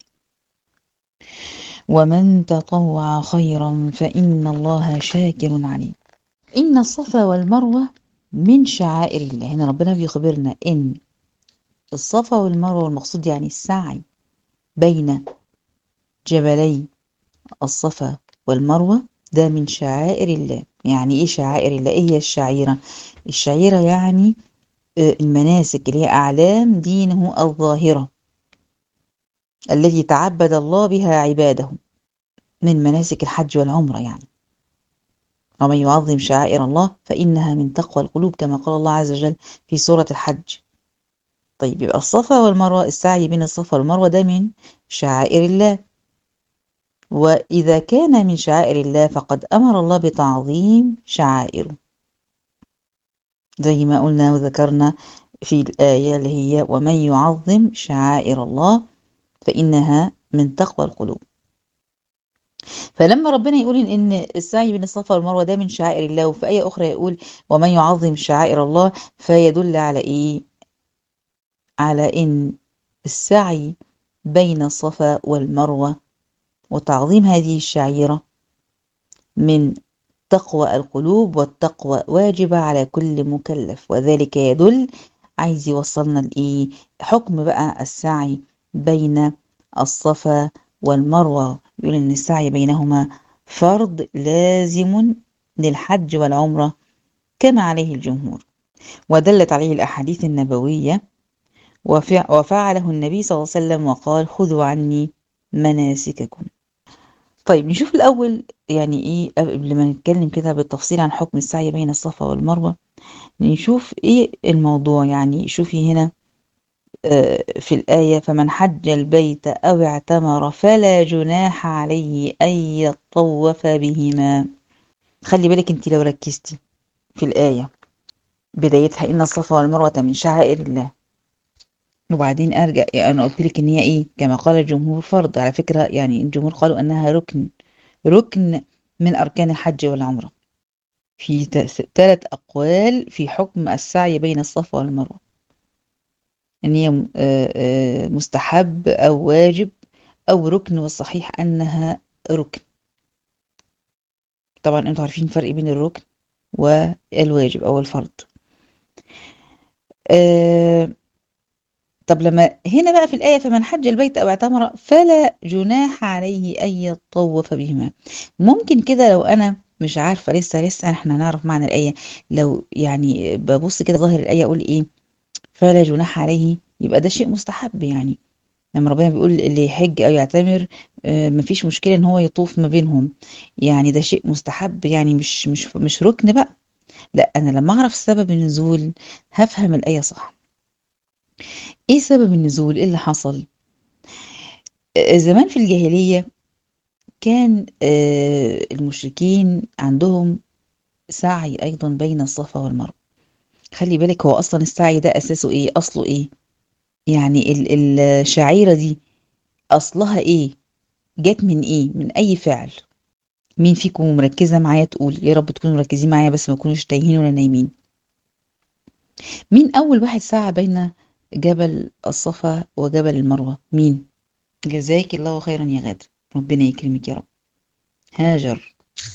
ومن تطوع خيرا فإن الله شاكر عليم إن الصفا والمروة من شعائر الله هنا ربنا بيخبرنا إن الصفا والمروة والمقصود يعني السعي بين جبلي الصفا والمروة ده من شعائر الله يعني إيه شعائر الله إيه هي الشعيرة الشعيرة يعني المناسك اللي هي أعلام دينه الظاهرة التي تعبد الله بها عباده من مناسك الحج والعمرة يعني ومن يعظم شعائر الله فإنها من تقوى القلوب كما قال الله عز وجل في سورة الحج طيب يبقى الصفا والمروة السعي بين الصفا والمروة ده من شعائر الله وإذا كان من شعائر الله فقد أمر الله بتعظيم شعائره زي ما قلنا وذكرنا في الآية اللي هي ومن يعظم شعائر الله فإنها من تقوى القلوب فلما ربنا يقول إن السعي بين الصفا والمروة ده من شعائر الله وفي آية أخرى يقول ومن يعظم شعائر الله فيدل على إيه؟ على إن السعي بين الصفا والمروة وتعظيم هذه الشعيرة من تقوى القلوب والتقوى واجبة على كل مكلف وذلك يدل عايز يوصلنا لإيه حكم بقى السعي بين الصفا والمروة يقول إن السعي بينهما فرض لازم للحج والعمرة كما عليه الجمهور ودلت عليه الأحاديث النبوية وفعله النبي صلى الله عليه وسلم وقال خذوا عني مناسككم طيب نشوف الأول يعني إيه قبل ما نتكلم كده بالتفصيل عن حكم السعي بين الصفا والمروة نشوف إيه الموضوع يعني شوفي هنا في الآية فمن حج البيت أو اعتمر فلا جناح عليه أن يطوف بهما خلي بالك انت لو ركزتي في الآية بدايتها إن الصفا والمروة من شعائر الله وبعدين ارجع يعني انا قلت لك ان هي ايه كما قال الجمهور فرض على فكره يعني الجمهور قالوا انها ركن ركن من اركان الحج والعمره في ثلاث اقوال في حكم السعي بين الصفا والمروه ان هي مستحب او واجب او ركن والصحيح انها ركن طبعا انتوا عارفين الفرق بين الركن والواجب او الفرض أه طب لما هنا بقى في الآية فمن حج البيت أو اعتمر فلا جناح عليه أن يطوف بهما ممكن كده لو أنا مش عارفة لسه لسه احنا هنعرف معنى الآية لو يعني ببص كده ظاهر الآية أقول إيه فلا جناح عليه يبقى ده شيء مستحب يعني لما ربنا بيقول اللي يحج أو يعتمر اه مفيش مشكلة إن هو يطوف ما بينهم يعني ده شيء مستحب يعني مش مش مش ركن بقى لا أنا لما أعرف سبب النزول هفهم الآية صح ايه سبب النزول ايه اللي حصل زمان في الجاهلية كان المشركين عندهم سعي ايضا بين الصفا والمروة خلي بالك هو اصلا السعي ده اساسه ايه اصله ايه يعني الشعيرة دي اصلها ايه جت من ايه من اي فعل مين فيكم مركزة معايا تقول يا رب تكونوا مركزين معايا بس ما تكونوش تايهين ولا نايمين مين اول واحد سعى بين جبل الصفا وجبل المروة مين جزاك الله خيرا يا غادة ربنا يكرمك يا رب هاجر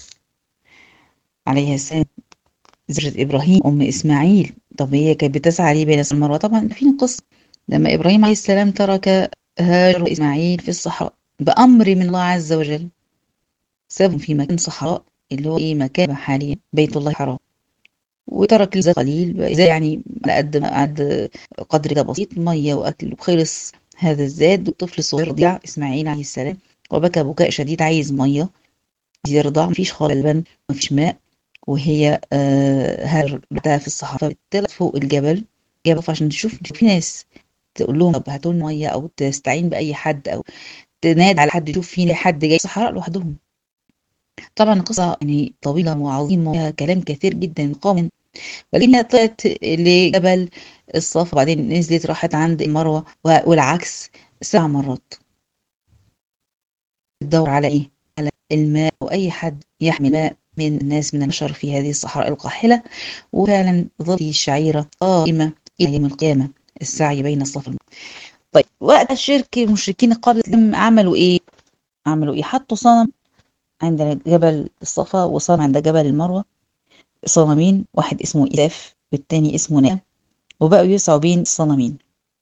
عليها السلام زوجة إبراهيم أم إسماعيل طب هي كانت بتسعى ليه بين الصفا والمروة طبعا في قصة لما إبراهيم عليه السلام ترك هاجر وإسماعيل في الصحراء بأمر من الله عز وجل سابهم في مكان صحراء اللي هو إيه مكان حاليا بيت الله الحرام وترك الزاد قليل زي يعني على قد ما قعد قدر كده بسيط ميه واكل وخلص هذا الزاد والطفل الصغير رضيع اسماعيل عليه السلام وبكى بكاء شديد عايز ميه عايز يرضع مفيش خالص لبن مفيش ماء وهي آه هاجر في الصحراء طلعت فوق الجبل جبل عشان تشوف في ناس تقول لهم طب هاتوا ميه او تستعين باي حد او تنادي على حد يشوف في حد جاي الصحراء لوحدهم طبعا القصة يعني طويلة وعظيمة وفيها كلام كثير جدا قوي ولكنها طلعت لجبل الصفا وبعدين نزلت راحت عند المروة والعكس سبع مرات تدور على ايه؟ على الماء او اي حد يحمل ماء من الناس من البشر في هذه الصحراء القاحلة وفعلا ظلت الشعيرة قائمة إلى يوم القيامة السعي بين الصفا والمروة طيب وقت الشرك المشركين قبل الإسلام عملوا إيه؟ عملوا إيه؟ حطوا صنم عند جبل الصفا وصنم عند جبل المروة صنمين واحد اسمه إلاف والتاني اسمه ناء وبقوا يسعوا بين الصنمين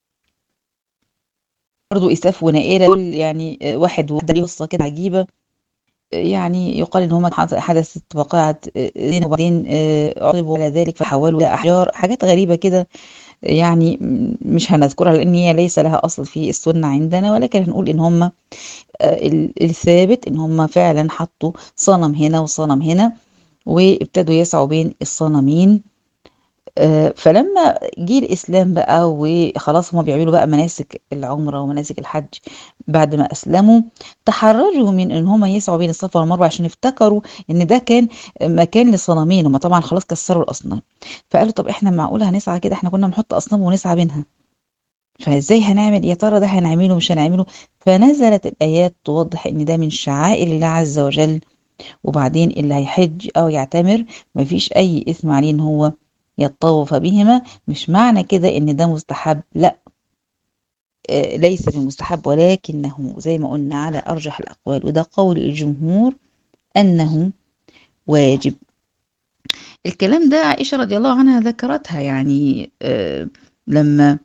برضه إساف ونائلة دول يعني واحد وواحدة ليه قصة كده عجيبة يعني يقال ان هما حدثت وقعة زين وبعدين عرضوا على ذلك فحولوا الى احجار حاجات غريبة كده يعني مش هنذكرها لان هي ليس لها اصل في السنة عندنا ولكن هنقول ان هما الثابت ان هما فعلا حطوا صنم هنا وصنم هنا وابتدوا يسعوا بين الصنمين فلما جه الاسلام بقى وخلاص هم بيعملوا بقى مناسك العمره ومناسك الحج بعد ما اسلموا تحرجوا من ان هم يسعوا بين الصفا والمروه عشان افتكروا ان ده كان مكان للصنمين هم طبعا خلاص كسروا الاصنام فقالوا طب احنا معقوله هنسعى كده احنا كنا بنحط اصنام ونسعى بينها فازاي هنعمل يا ترى ده هنعمله مش هنعمله فنزلت الايات توضح ان ده من شعائر الله عز وجل وبعدين اللي هيحج او يعتمر مفيش اي اثم عليه ان هو يطوف بهما مش معنى كده ان ده مستحب لا آه ليس بمستحب ولكنه زي ما قلنا على ارجح الاقوال وده قول الجمهور انه واجب الكلام ده عائشة رضي الله عنها ذكرتها يعني آه لما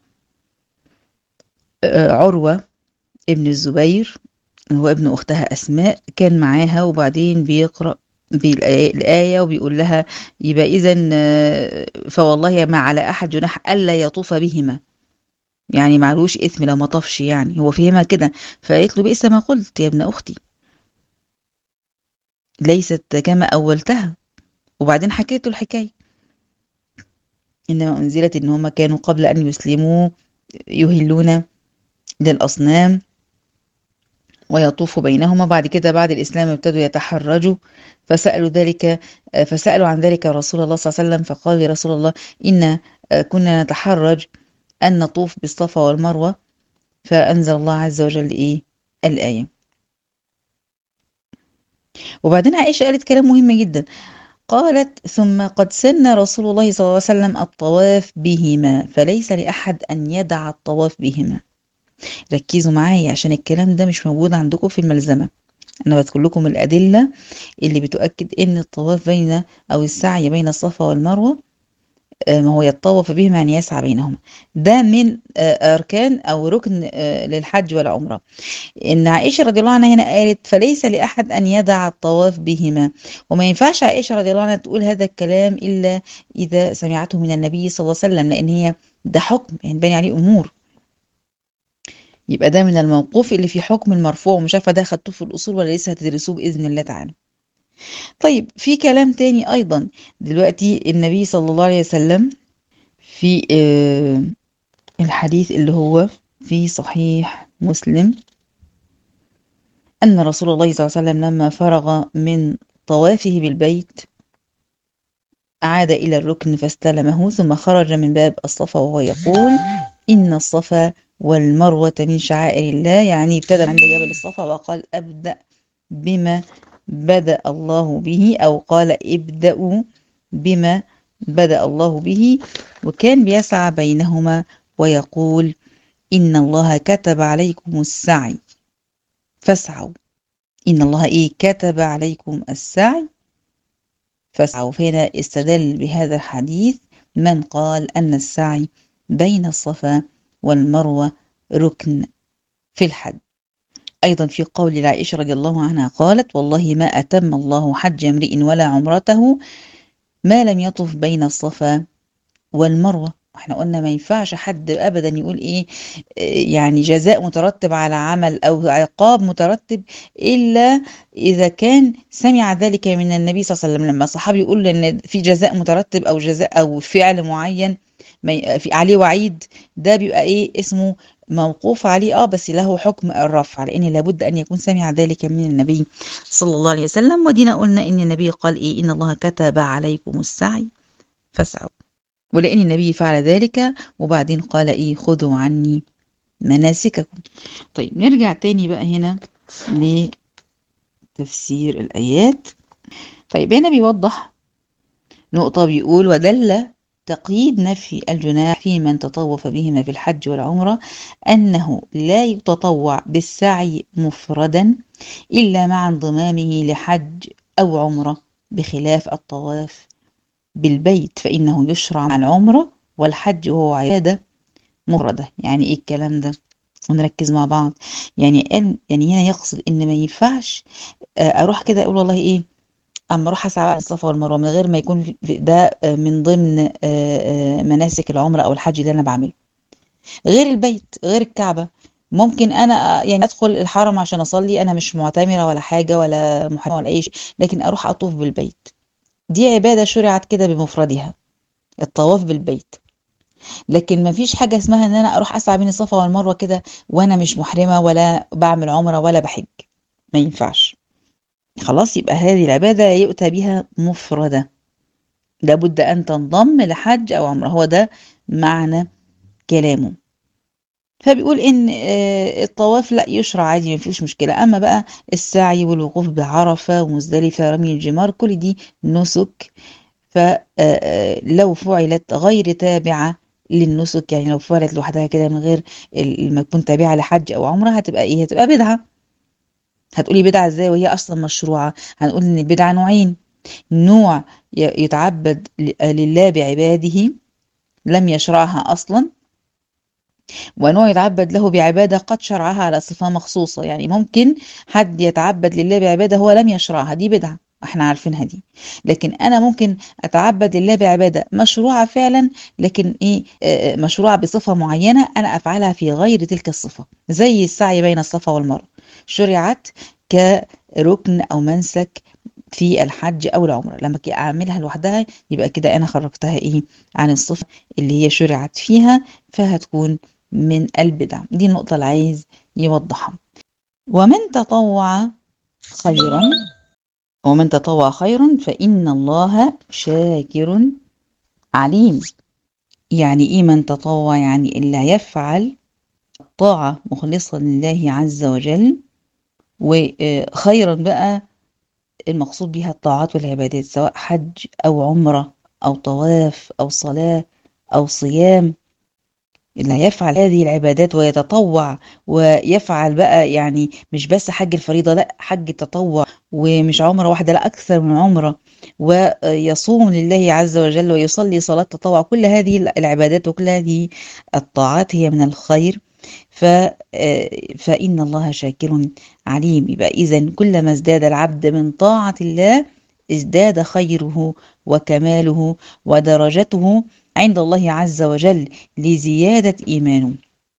آه عروة ابن الزبير هو ابن أختها أسماء كان معاها وبعدين بيقرأ بالآية وبيقول لها يبقى إذا فوالله ما على أحد جناح ألا يطوف بهما يعني معلوش إثم لو ما طافش يعني هو فهمها كده فقالت له بئس ما قلت يا ابن أختي ليست كما أولتها وبعدين حكيت له الحكاية إنما أنزلت إن هما كانوا قبل أن يسلموا يهلون للأصنام ويطوف بينهما بعد كده بعد الإسلام ابتدوا يتحرجوا فسألوا ذلك فسألوا عن ذلك رسول الله صلى الله عليه وسلم فقال يا رسول الله إن كنا نتحرج أن نطوف بالصفا والمروة فأنزل الله عز وجل إيه الآية وبعدين عائشة قالت كلام مهم جدا قالت ثم قد سن رسول الله صلى الله عليه وسلم الطواف بهما فليس لأحد أن يدع الطواف بهما ركزوا معايا عشان الكلام ده مش موجود عندكم في الملزمة أنا بذكر لكم الأدلة اللي بتؤكد إن الطواف بين أو السعي بين الصفا والمروة ما هو يتطوف بهما يعني يسعى بينهما ده من أركان أو ركن للحج والعمرة إن عائشة رضي الله عنها هنا قالت فليس لأحد أن يدع الطواف بهما وما ينفعش عائشة رضي الله عنها تقول هذا الكلام إلا إذا سمعته من النبي صلى الله عليه وسلم لأن هي ده حكم يعني بني عليه أمور يبقى ده من الموقوف اللي في حكم المرفوع ومش عارفه ده خدتوه في الاصول ولا لسه هتدرسوه باذن الله تعالى طيب في كلام تاني ايضا دلوقتي النبي صلى الله عليه وسلم في آه الحديث اللي هو في صحيح مسلم ان رسول الله صلى الله عليه وسلم لما فرغ من طوافه بالبيت عاد الى الركن فاستلمه ثم خرج من باب الصفا وهو يقول ان الصفا والمروة من شعائر الله يعني ابتدى عند جبل الصفا وقال أبدأ بما بدأ الله به أو قال ابدأوا بما بدأ الله به وكان بيسعى بينهما ويقول إن الله كتب عليكم السعي فاسعوا إن الله إيه كتب عليكم السعي فاسعوا فهنا استدل بهذا الحديث من قال أن السعي بين الصفا والمروة ركن في الحج أيضا في قول لعائشة رضي الله عنها قالت والله ما أتم الله حج امرئ ولا عمرته ما لم يطف بين الصفا والمروة احنا قلنا ما ينفعش حد ابدا يقول ايه يعني جزاء مترتب على عمل او عقاب مترتب الا اذا كان سمع ذلك من النبي صلى الله عليه وسلم لما الصحابي يقول ان في جزاء مترتب او جزاء او فعل معين في عليه وعيد ده بيبقى ايه اسمه موقوف عليه اه بس له حكم الرفع لان لابد ان يكون سمع ذلك من النبي صلى الله عليه وسلم ودينا قلنا ان النبي قال ايه ان الله كتب عليكم السعي فاسعوا ولان النبي فعل ذلك وبعدين قال ايه خذوا عني مناسككم طيب نرجع تاني بقى هنا لتفسير الايات طيب هنا بيوضح نقطة بيقول ودل تقييد نفي الجناح في من تطوف بهما في الحج والعمرة أنه لا يتطوع بالسعي مفردا إلا مع انضمامه لحج أو عمرة بخلاف الطواف بالبيت فإنه يشرع مع العمرة والحج وهو عبادة مفردة يعني إيه الكلام ده ونركز مع بعض يعني يعني هنا يقصد إن ما ينفعش أروح كده أقول والله إيه اما اروح اسعى على الصفا والمروه من غير ما يكون ده من ضمن مناسك العمره او الحج اللي انا بعمله غير البيت غير الكعبه ممكن انا يعني ادخل الحرم عشان اصلي انا مش معتمره ولا حاجه ولا محرمه ولا اي شيء لكن اروح اطوف بالبيت دي عباده شرعت كده بمفردها الطواف بالبيت لكن ما فيش حاجه اسمها ان انا اروح اسعى بين الصفا والمروه كده وانا مش محرمه ولا بعمل عمره ولا بحج ما ينفعش خلاص يبقى هذه العبادة يؤتى بها مفردة لابد أن تنضم لحج أو عمرة هو ده معنى كلامه فبيقول إن الطواف لا يشرع عادي ما فيش مشكلة أما بقى السعي والوقوف بعرفة ومزدلفة رمي الجمار كل دي نسك فلو فعلت غير تابعة للنسك يعني لو فعلت لوحدها كده من غير ما تكون تابعة لحج أو عمرة هتبقى إيه هتبقى بدعة هتقولي بدعة ازاي وهي اصلا مشروعة هنقول ان البدعة نوعين نوع يتعبد لله بعباده لم يشرعها اصلا ونوع يتعبد له بعبادة قد شرعها على صفة مخصوصة يعني ممكن حد يتعبد لله بعبادة هو لم يشرعها دي بدعة احنا عارفينها دي لكن انا ممكن اتعبد لله بعبادة مشروعة فعلا لكن ايه اه مشروعة بصفة معينة انا افعلها في غير تلك الصفة زي السعي بين الصفا والمروة شرعت كركن او منسك في الحج او العمره لما اعملها لوحدها يبقى كده انا خرجتها ايه عن الصفه اللي هي شرعت فيها فهتكون من البدع دي النقطه اللي عايز يوضحها ومن تطوع خيرا ومن تطوع خيرا فان الله شاكر عليم يعني ايه من تطوع يعني اللي يفعل الطاعه مخلصا لله عز وجل وخيرا بقى المقصود بها الطاعات والعبادات سواء حج أو عمرة أو طواف أو صلاة أو صيام اللي هيفعل هذه العبادات ويتطوع ويفعل بقى يعني مش بس حج الفريضة لا حج التطوع ومش عمرة واحدة لا أكثر من عمرة ويصوم لله عز وجل ويصلي صلاة تطوع كل هذه العبادات وكل هذه الطاعات هي من الخير ف فإن الله شاكر عليم يبقى إذا كلما ازداد العبد من طاعة الله ازداد خيره وكماله ودرجته عند الله عز وجل لزيادة إيمانه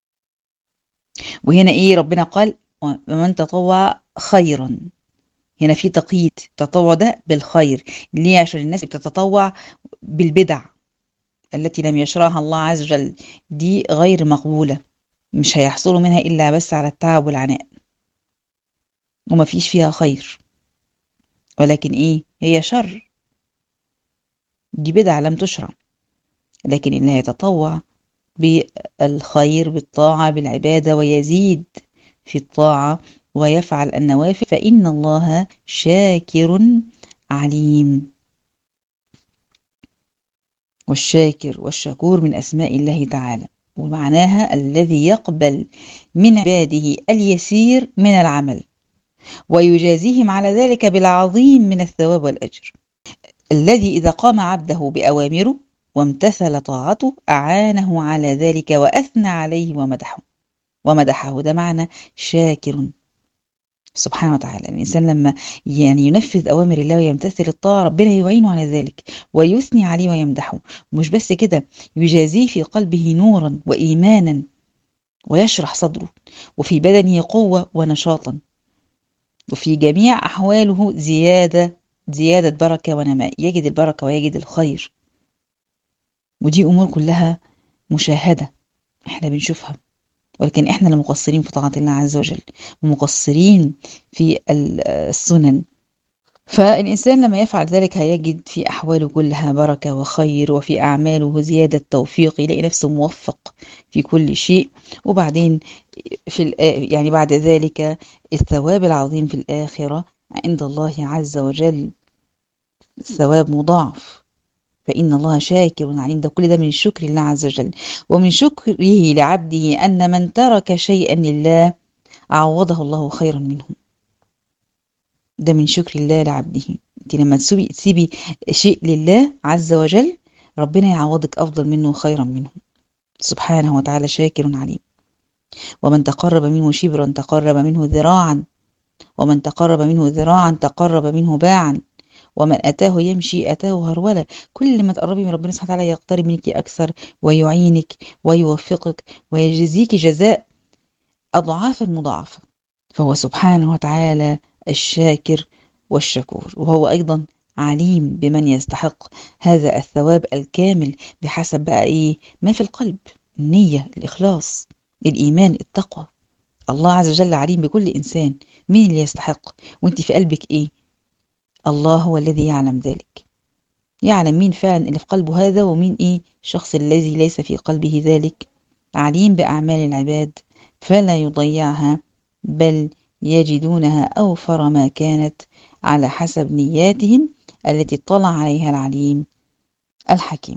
وهنا إيه ربنا قال ومن تطوع خيرا هنا في تقييد التطوع ده بالخير ليه عشان الناس بتتطوع بالبدع التي لم يشرعها الله عز وجل دي غير مقبوله مش هيحصلوا منها إلا بس على التعب والعناء وما فيش فيها خير ولكن إيه هي شر دي بدعة لم تشرع لكن اللي هيتطوع بالخير بالطاعة بالعبادة ويزيد في الطاعة ويفعل النوافل فإن الله شاكر عليم والشاكر والشكور من أسماء الله تعالى ومعناها الذي يقبل من عباده اليسير من العمل ويجازيهم على ذلك بالعظيم من الثواب والأجر الذي إذا قام عبده بأوامره وامتثل طاعته أعانه على ذلك وأثنى عليه ومدحه ومدحه ده معنى شاكر سبحانه وتعالى الإنسان لما يعني ينفذ أوامر الله ويمتثل الطاعة ربنا يعينه على ذلك ويثني عليه ويمدحه مش بس كده يجازيه في قلبه نورا وإيمانا ويشرح صدره وفي بدنه قوة ونشاطا وفي جميع أحواله زيادة زيادة بركة ونماء يجد البركة ويجد الخير ودي أمور كلها مشاهدة احنا بنشوفها ولكن احنا اللي مقصرين في طاعة الله عز وجل ومقصرين في السنن فالإنسان لما يفعل ذلك هيجد في أحواله كلها بركة وخير وفي أعماله زيادة توفيق يلاقي نفسه موفق في كل شيء وبعدين في يعني بعد ذلك الثواب العظيم في الآخرة عند الله عز وجل ثواب مضاعف فإن الله شاكر عليم ده كل ده من الشكر لله عز وجل ومن شكره لعبده أن من ترك شيئا لله عوضه الله خيرا منه ده من شكر الله لعبده انت لما تسيبي تسيبي شيء لله عز وجل ربنا يعوضك أفضل منه وخيرا منه سبحانه وتعالى شاكر عليم ومن تقرب منه شبرا تقرب منه ذراعا ومن تقرب منه ذراعا تقرب منه باعا ومن أتاه يمشي أتاه هرولا كل ما تقربي من ربنا سبحانه وتعالى يقترب منك أكثر ويعينك ويوفقك ويجزيك جزاء أضعاف مضاعفة فهو سبحانه وتعالى الشاكر والشكور وهو أيضا عليم بمن يستحق هذا الثواب الكامل بحسب بقى إيه ما في القلب النية الإخلاص الإيمان التقوى الله عز وجل عليم بكل إنسان مين اللي يستحق وانت في قلبك إيه الله هو الذي يعلم ذلك يعلم مين فعلا اللي في قلبه هذا ومين إيه الشخص الذي ليس في قلبه ذلك عليم بأعمال العباد فلا يضيعها بل يجدونها أوفر ما كانت على حسب نياتهم التي اطلع عليها العليم الحكيم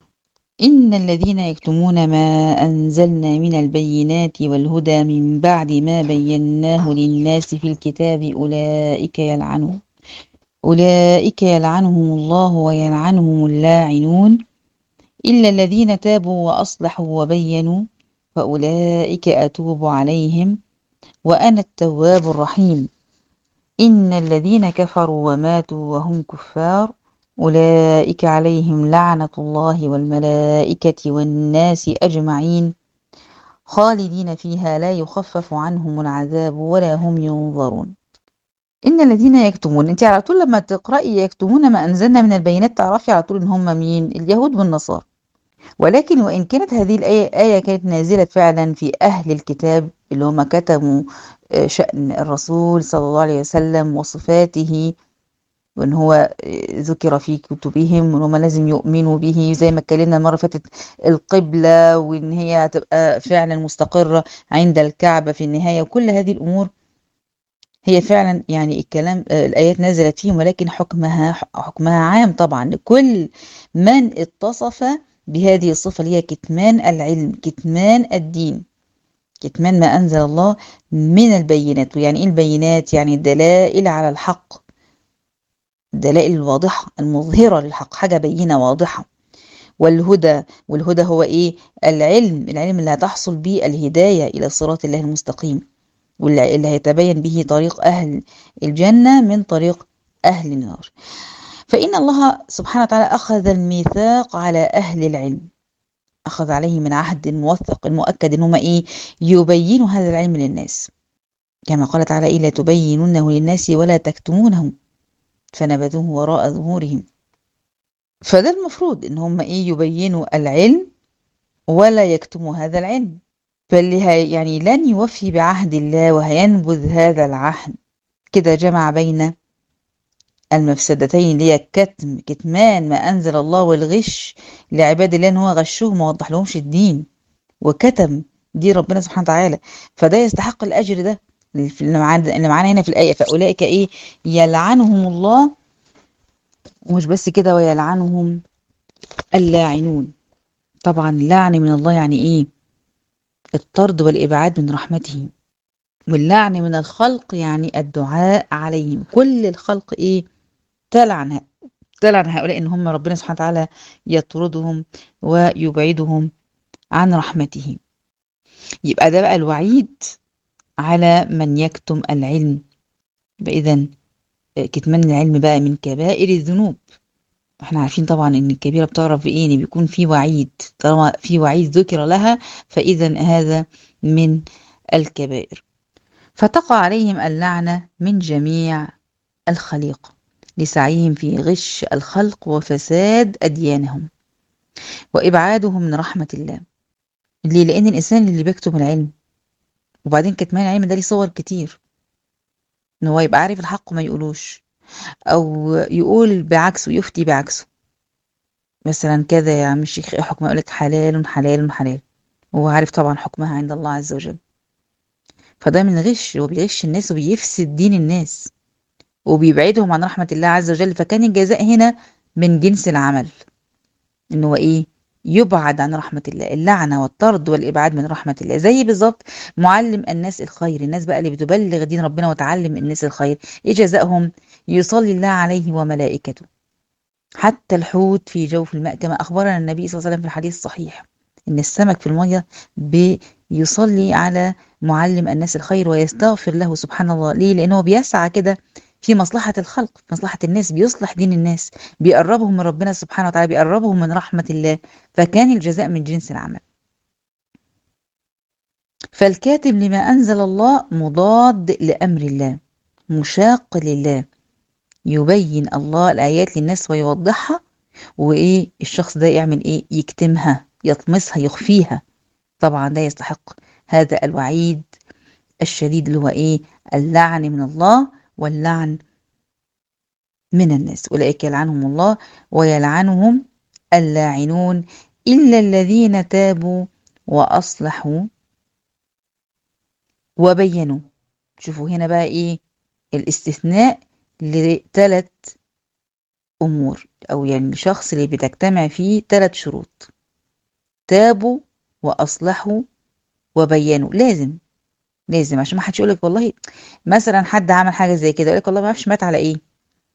إن الذين يكتمون ما أنزلنا من البينات والهدى من بعد ما بيناه للناس في الكتاب أولئك يلعنهم أولئك يلعنهم الله ويلعنهم اللاعنون إلا الذين تابوا وأصلحوا وبينوا فأولئك أتوب عليهم وأنا التواب الرحيم إن الذين كفروا وماتوا وهم كفار أولئك عليهم لعنة الله والملائكة والناس أجمعين خالدين فيها لا يخفف عنهم العذاب ولا هم ينظرون إن الذين يكتمون أنت على طول لما تقرأي يكتمون ما أنزلنا من البينات تعرفي على طول إن هم مين اليهود والنصارى ولكن وإن كانت هذه الآية آية كانت نازلة فعلا في أهل الكتاب اللي هم كتموا شأن الرسول صلى الله عليه وسلم وصفاته وان هو ذكر في كتبهم وان هم لازم يؤمنوا به زي ما اتكلمنا المره فاتت القبله وان هي هتبقى فعلا مستقره عند الكعبه في النهايه وكل هذه الامور هي فعلا يعني الكلام الايات نزلت فيهم ولكن حكمها حكمها عام طبعا لكل من اتصف بهذه الصفه اللي هي كتمان العلم كتمان الدين كتمان ما انزل الله من البينات ويعني ايه البينات يعني الدلائل على الحق الدلائل الواضحة المظهرة للحق حاجة بينة واضحة والهدى والهدى هو إيه العلم العلم اللي هتحصل به الهداية إلى صراط الله المستقيم واللي هيتبين به طريق أهل الجنة من طريق أهل النار فإن الله سبحانه وتعالى أخذ الميثاق على أهل العلم أخذ عليه من عهد موثق المؤكد إن هم إيه يبينوا هذا العلم للناس كما قال تعالى إيه لا تبينونه للناس ولا تكتمونه فنبذوه وراء ظهورهم فده المفروض ان هم ايه يبينوا العلم ولا يكتموا هذا العلم فاللي هي يعني لن يوفي بعهد الله وهينبذ هذا العهد كده جمع بين المفسدتين اللي هي كتم كتمان ما انزل الله والغش لعباد الله ان هو غشهم وما وضح لهمش الدين وكتم دي ربنا سبحانه وتعالى فده يستحق الاجر ده اللي معانا اللي معانا هنا في الآية فأولئك إيه يلعنهم الله ومش بس كده ويلعنهم اللاعنون طبعا اللعن من الله يعني إيه الطرد والإبعاد من رحمته واللعن من الخلق يعني الدعاء عليهم كل الخلق إيه تلعن تلعن هؤلاء إن هم ربنا سبحانه وتعالى يطردهم ويبعدهم عن رحمته يبقى ده بقى الوعيد على من يكتم العلم إذا كتمان العلم بقى من كبائر الذنوب احنا عارفين طبعا ان الكبيرة بتعرف بايه ان بيكون في وعيد طالما في وعيد ذكر لها فاذا هذا من الكبائر فتقع عليهم اللعنة من جميع الخليقة لسعيهم في غش الخلق وفساد أديانهم وإبعادهم من رحمة الله ليه؟ لأن الإنسان اللي بيكتم العلم وبعدين كتمان العلم ده ليه صور كتير ان هو يبقى عارف الحق وما يقولوش او يقول بعكسه يفتي بعكسه مثلا كذا يا عم الشيخ ايه حكم يقول لك حلال حلال حلال وهو عارف طبعا حكمها عند الله عز وجل فده من غش هو بيغش الناس وبيفسد دين الناس وبيبعدهم عن رحمة الله عز وجل فكان الجزاء هنا من جنس العمل إن هو إيه يبعد عن رحمة الله اللعنة والطرد والإبعاد من رحمة الله زي بالظبط معلم الناس الخير الناس بقى اللي بتبلغ دين ربنا وتعلم الناس الخير إيه جزائهم يصلي الله عليه وملائكته حتى الحوت في جوف الماء كما أخبرنا النبي صلى الله عليه وسلم في الحديث الصحيح إن السمك في المية بيصلي على معلم الناس الخير ويستغفر له سبحان الله ليه لأنه بيسعى كده في مصلحة الخلق في مصلحة الناس بيصلح دين الناس بيقربهم من ربنا سبحانه وتعالى بيقربهم من رحمة الله فكان الجزاء من جنس العمل فالكاتب لما أنزل الله مضاد لأمر الله مشاق لله يبين الله الآيات للناس ويوضحها وإيه الشخص ده يعمل إيه يكتمها يطمسها يخفيها طبعا ده يستحق هذا الوعيد الشديد اللي هو إيه اللعن من الله واللعن من الناس أولئك يلعنهم الله ويلعنهم اللاعنون إلا الذين تابوا وأصلحوا وبينوا شوفوا هنا بقى إيه الاستثناء لثلاث أمور أو يعني الشخص اللي بتجتمع فيه ثلاث شروط تابوا وأصلحوا وبينوا لازم لازم عشان ما حدش يقول لك والله مثلا حد عمل حاجه زي كده يقول لك والله ما اعرفش مات على ايه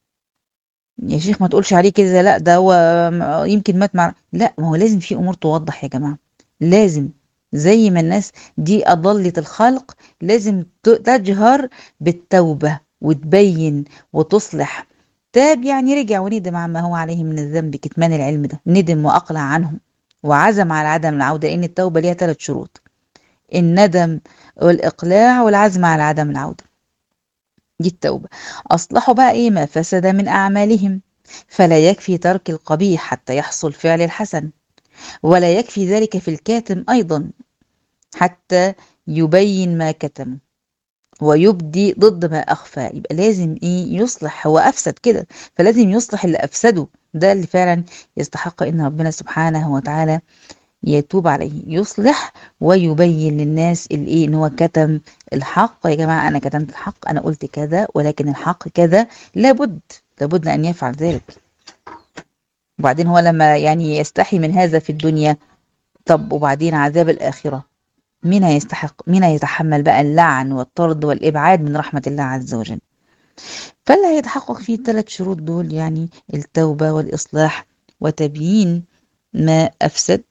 يا شيخ ما تقولش عليه كده لا ده هو يمكن مات مع لا ما هو لازم في امور توضح يا جماعه لازم زي ما الناس دي اضلت الخلق لازم تجهر بالتوبه وتبين وتصلح تاب يعني رجع وندم عما هو عليه من الذنب كتمان العلم ده ندم واقلع عنهم وعزم على عدم العوده لان التوبه ليها ثلاث شروط الندم والإقلاع والعزم على عدم العودة دي التوبة أصلحوا بقى إيه ما فسد من أعمالهم فلا يكفي ترك القبيح حتى يحصل فعل الحسن ولا يكفي ذلك في الكاتم أيضا حتى يبين ما كتم ويبدي ضد ما أخفى يبقى لازم إيه يصلح هو أفسد كده فلازم يصلح اللي أفسده ده اللي فعلا يستحق إن ربنا سبحانه وتعالى يتوب عليه يصلح ويبين للناس الايه ان هو كتم الحق يا جماعه انا كتمت الحق انا قلت كذا ولكن الحق كذا لابد لابد ان يفعل ذلك وبعدين هو لما يعني يستحي من هذا في الدنيا طب وبعدين عذاب الاخره مين هيستحق مين هيتحمل بقى اللعن والطرد والابعاد من رحمه الله عز وجل فاللي هيتحقق فيه الثلاث شروط دول يعني التوبه والاصلاح وتبيين ما افسد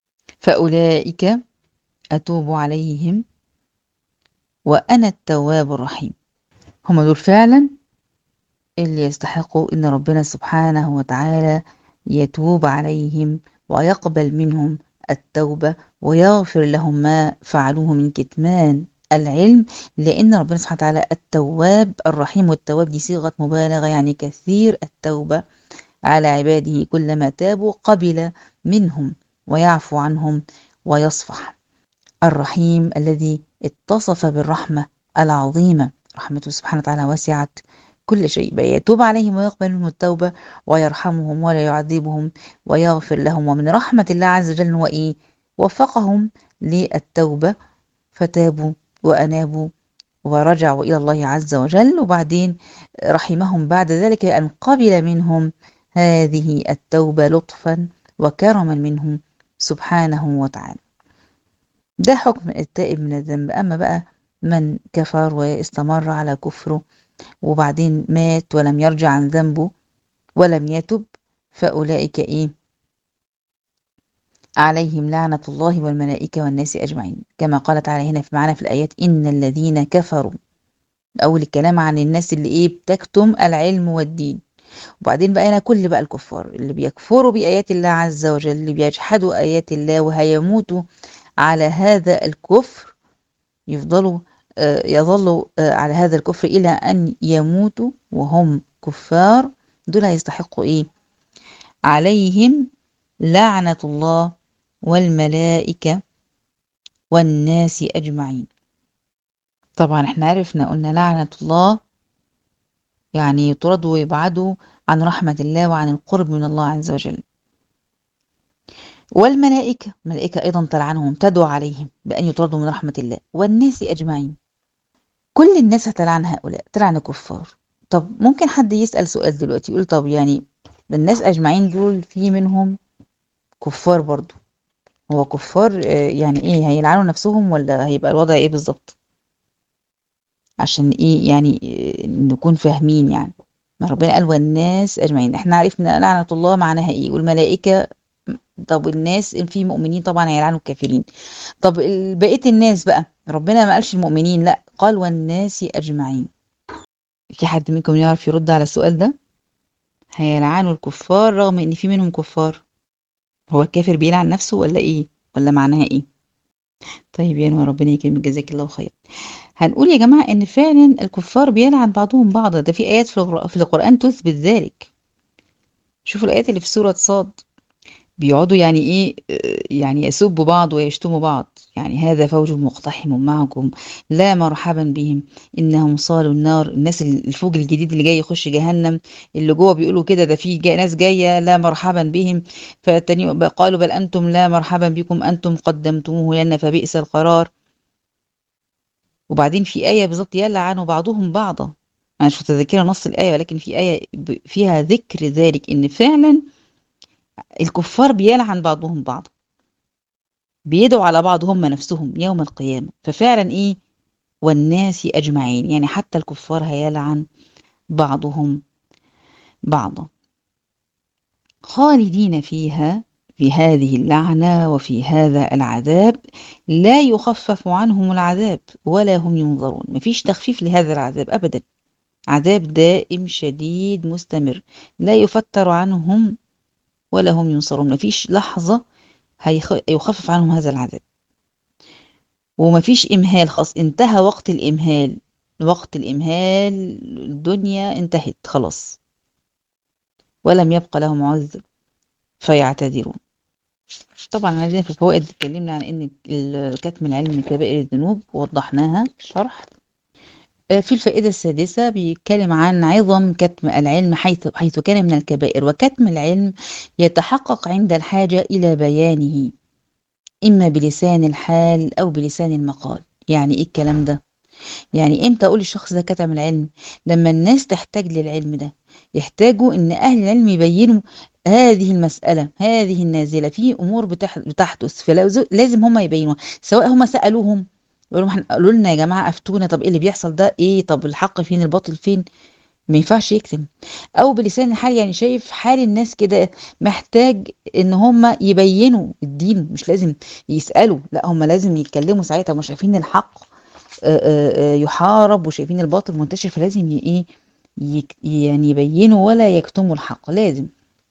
فأولئك أتوب عليهم وأنا التواب الرحيم هم دول فعلا اللي يستحقوا إن ربنا سبحانه وتعالى يتوب عليهم ويقبل منهم التوبة ويغفر لهم ما فعلوه من كتمان العلم لأن ربنا سبحانه وتعالى التواب الرحيم والتواب دي صيغة مبالغة يعني كثير التوبة على عباده كلما تابوا قبل منهم ويعفو عنهم ويصفح الرحيم الذي اتصف بالرحمة العظيمة رحمته سبحانه وتعالى وسعت كل شيء بقى يتوب عليهم ويقبل منهم التوبة ويرحمهم ولا يعذبهم ويغفر لهم ومن رحمة الله عز وجل هو إيه وفقهم للتوبة فتابوا وأنابوا ورجعوا إلى الله عز وجل وبعدين رحمهم بعد ذلك أن قبل منهم هذه التوبة لطفا وكرما منهم سبحانه وتعالى ده حكم التائب من الذنب أما بقى من كفر واستمر على كفره وبعدين مات ولم يرجع عن ذنبه ولم يتب فأولئك إيه عليهم لعنة الله والملائكة والناس أجمعين كما قال تعالى هنا في معنا في الآيات إن الذين كفروا أول الكلام عن الناس اللي إيه بتكتم العلم والدين وبعدين بقى هنا كل بقى الكفار اللي بيكفروا بآيات الله عز وجل اللي بيجحدوا آيات الله وهيموتوا على هذا الكفر يفضلوا آه يظلوا آه على هذا الكفر إلى أن يموتوا وهم كفار دول هيستحقوا إيه عليهم لعنة الله والملائكة والناس أجمعين طبعا احنا عرفنا قلنا لعنة الله يعني يطردوا ويبعدوا عن رحمة الله وعن القرب من الله عز وجل والملائكة الملائكة أيضا تلعنهم تدعو عليهم بأن يطردوا من رحمة الله والناس أجمعين كل الناس هتلعن هؤلاء تلعن الكفار طب ممكن حد يسأل سؤال دلوقتي يقول طب يعني الناس أجمعين دول في منهم كفار برضو هو كفار آه، يعني ايه هيلعنوا نفسهم ولا هيبقى الوضع ايه بالظبط عشان ايه يعني آه، نكون فاهمين يعني ما ربنا قال والناس اجمعين احنا عرفنا لعنة الله معناها ايه والملائكة طب الناس في مؤمنين طبعا هيلعنوا الكافرين طب ال- بقية الناس بقى ربنا ما قالش المؤمنين لا قال والناس اجمعين في حد منكم يعرف يرد على السؤال ده هيلعنوا الكفار رغم ان في منهم كفار هو الكافر بيلعن نفسه ولا ايه ولا معناها ايه طيب يا نور ربنا يكرمك جزاك الله خير هنقول يا جماعة ان فعلا الكفار بيلعن بعضهم بعضا ده في ايات في القر- في القرآن تثبت ذلك شوفوا الايات اللي في سورة صاد بيقعدوا يعني ايه آه، يعني يسبوا بعض ويشتموا بعض يعني هذا فوج مقتحم معكم لا مرحبا بهم انهم صالوا النار الناس الفوج الجديد اللي جاي يخش جهنم اللي جوه بيقولوا كده ده في جاي ناس جايه لا مرحبا بهم فالتاني بقى قالوا بل انتم لا مرحبا بكم انتم قدمتموه لنا فبئس القرار وبعدين في ايه بالظبط يلعن بعضهم بعضا انا مش متذكره نص الايه ولكن في ايه ب- فيها ذكر ذلك ان فعلا الكفار بيلعن بعضهم بعضا بيدعوا على بعض هم نفسهم يوم القيامة ففعلا ايه والناس أجمعين يعني حتى الكفار هيلعن بعضهم بعضا خالدين فيها في هذه اللعنة وفي هذا العذاب لا يخفف عنهم العذاب ولا هم ينظرون مفيش تخفيف لهذا العذاب أبدا عذاب دائم شديد مستمر لا يفتر عنهم ولا هم ينصرون مفيش لحظة هيخ- يخفف عنهم هذا العذاب ومفيش إمهال خلاص انتهى وقت الإمهال وقت الإمهال الدنيا انتهت خلاص ولم يبق لهم عذر فيعتذرون طبعا عندنا في الفوائد اتكلمنا عن ان ال- كتم العلم من كبائر الذنوب ووضحناها شرح آه، في الفائدة السادسة بيتكلم عن عظم كتم العلم حيث حيث كان من الكبائر وكتم العلم يتحقق عند الحاجة إلى بيانه إما بلسان الحال أو بلسان المقال يعني إيه الكلام ده؟ يعني إمتى أقول الشخص ده كتم العلم؟ لما الناس تحتاج للعلم ده يحتاجوا إن أهل العلم يبينوا هذه المسألة هذه النازلة في أمور بتح- بتحدث فلازم هم يبينوها سواء هم سألوهم يقولوا لهم إحنا- قالوا لنا يا جماعة أفتونا طب إيه اللي بيحصل ده إيه طب الحق فين الباطل فين ما ينفعش يكتم او بلسان الحال يعني شايف حال الناس كده محتاج ان هم يبينوا الدين مش لازم يسألوا لا هم لازم يتكلموا ساعتها هم شايفين الحق آه، آه، آه، يحارب وشايفين الباطل منتشر فلازم ي- ايه يك- يعني يبينوا ولا يكتموا الحق لازم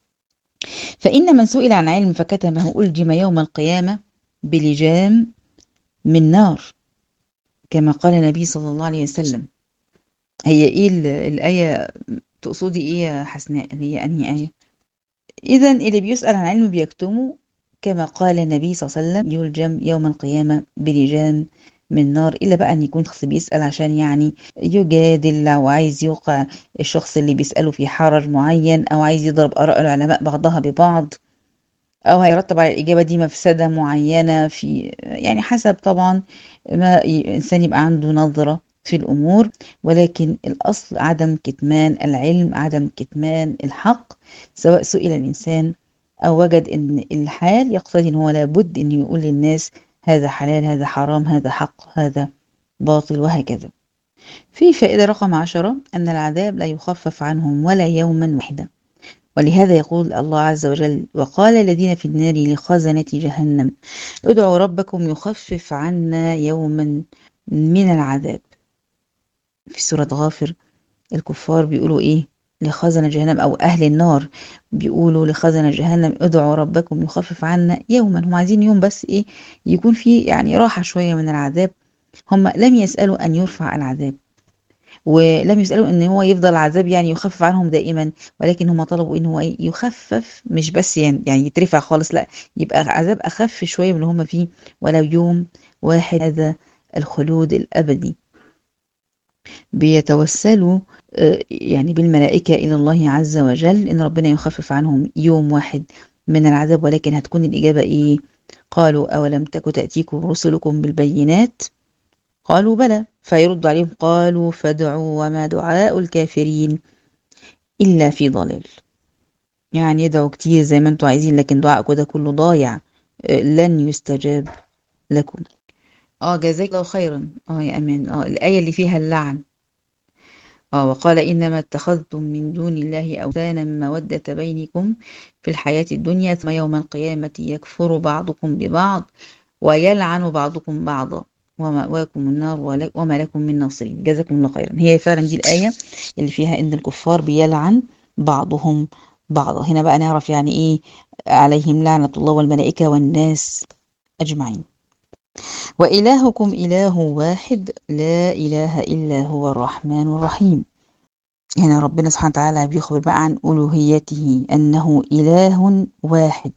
فإن من سئل عن علم فكتمه ألجم يوم القيامة بلجام من نار كما قال النبي صلى الله عليه وسلم هي ايه ال- الآية تقصدي ايه يا حسناء هي انهي آية إذا اللي بيسأل عن علم بيكتمه كما قال النبي صلى الله عليه وسلم يلجم يوم القيامة بلجام من نار إلا بقى أن يكون شخص بيسأل عشان يعني يجادل أو عايز يوقع الشخص اللي بيسأله في حرج معين أو عايز يضرب آراء العلماء بعضها ببعض أو هيرتب على الإجابة دي مفسدة معينة في يعني حسب طبعا ما ي- الإنسان يبقى عنده نظرة في الأمور ولكن الأصل عدم كتمان العلم عدم كتمان الحق سواء سئل الإنسان أو وجد أن الحال يقتضي أن هو لابد أن يقول للناس هذا حلال هذا حرام هذا حق هذا باطل وهكذا في فائدة رقم عشرة أن العذاب لا يخفف عنهم ولا يوما واحدا ولهذا يقول الله عز وجل وقال الذين في النار لخزنة جهنم ادعوا ربكم يخفف عنا يوما من العذاب في سورة غافر الكفار بيقولوا ايه لخزنة جهنم او اهل النار بيقولوا لخزنة جهنم ادعوا ربكم يخفف عنا يوما هم عايزين يوم بس ايه يكون فيه يعني راحة شوية من العذاب هم لم يسألوا ان يرفع العذاب ولم يسألوا ان هو يفضل العذاب يعني يخفف عنهم دائما ولكن هم طلبوا ان هو إيه؟ يخفف مش بس يعني, يعني يترفع خالص لا يبقى عذاب اخف شوية من اللي هم فيه ولو يوم واحد هذا الخلود الابدي بيتوسلوا آه، يعني بالملائكة إلى الله عز وجل إن ربنا يخفف عنهم يوم واحد من العذاب ولكن هتكون الإجابة إيه قالوا أولم تك تأتيكم رسلكم بالبينات قالوا بلى فيرد عليهم قالوا فادعوا وما دعاء الكافرين إلا في ضلال يعني يدعوا كتير زي ما انتوا عايزين لكن دعائكم ده كله ضايع لن يستجاب لكم اه جزاك الله خيرا اه يا امان اه الآية اللي فيها اللعن اه وقال إنما اتخذتم من دون الله أوثانا مودة بينكم في الحياة الدنيا ثم يوم القيامة يكفر بعضكم ببعض ويلعن بعضكم بعضا ومأواكم النار وما لكم من ناصرين جزاكم الله خيرا هي فعلا دي الآية اللي فيها إن الكفار بيلعن بعضهم بعضا هنا بقى نعرف يعني إيه عليهم لعنة الله والملائكة والناس أجمعين وإلهكم إله واحد لا إله إلا هو الرحمن الرحيم هنا ربنا سبحانه وتعالى بيخبر بقى عن ألوهيته أنه إله واحد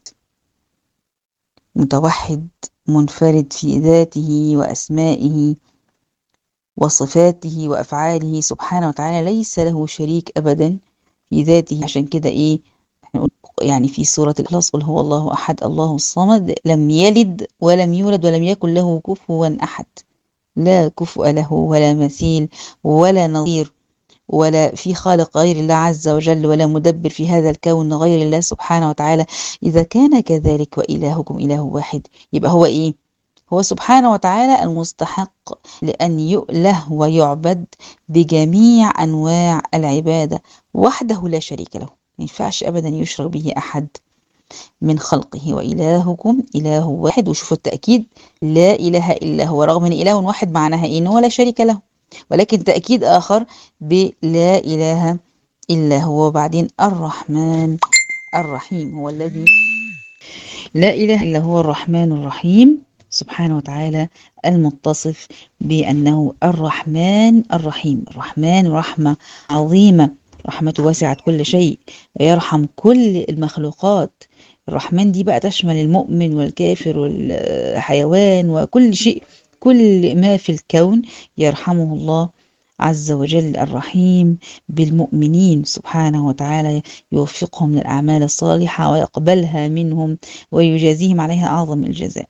متوحد منفرد في ذاته وأسمائه وصفاته وأفعاله سبحانه وتعالى ليس له شريك أبدا في ذاته عشان كده إيه يعني في سورة الإخلاص قل هو الله أحد الله الصمد لم يلد ولم يولد ولم يكن له كفوا أحد لا كفؤ له ولا مثيل ولا نظير ولا في خالق غير الله عز وجل ولا مدبر في هذا الكون غير الله سبحانه وتعالى إذا كان كذلك وإلهكم إله واحد يبقى هو إيه؟ هو سبحانه وتعالى المستحق لأن يؤله ويعبد بجميع أنواع العبادة وحده لا شريك له ما ينفعش أبدا يشرك به أحد من خلقه وإلهكم إله واحد وشوفوا التأكيد لا إله إلا هو رغم أن إله واحد معناها إيه هو لا شريك له ولكن تأكيد آخر بلا إله إلا هو وبعدين الرحمن الرحيم هو الذي لا إله إلا هو الرحمن الرحيم سبحانه وتعالى المتصف بأنه الرحمن الرحيم الرحمن رحمة عظيمة رحمته وسعت كل شيء ويرحم كل المخلوقات الرحمن دي بقى تشمل المؤمن والكافر والحيوان وكل شيء كل ما في الكون يرحمه الله عز وجل الرحيم بالمؤمنين سبحانه وتعالى يوفقهم للأعمال الصالحة ويقبلها منهم ويجازيهم عليها أعظم الجزاء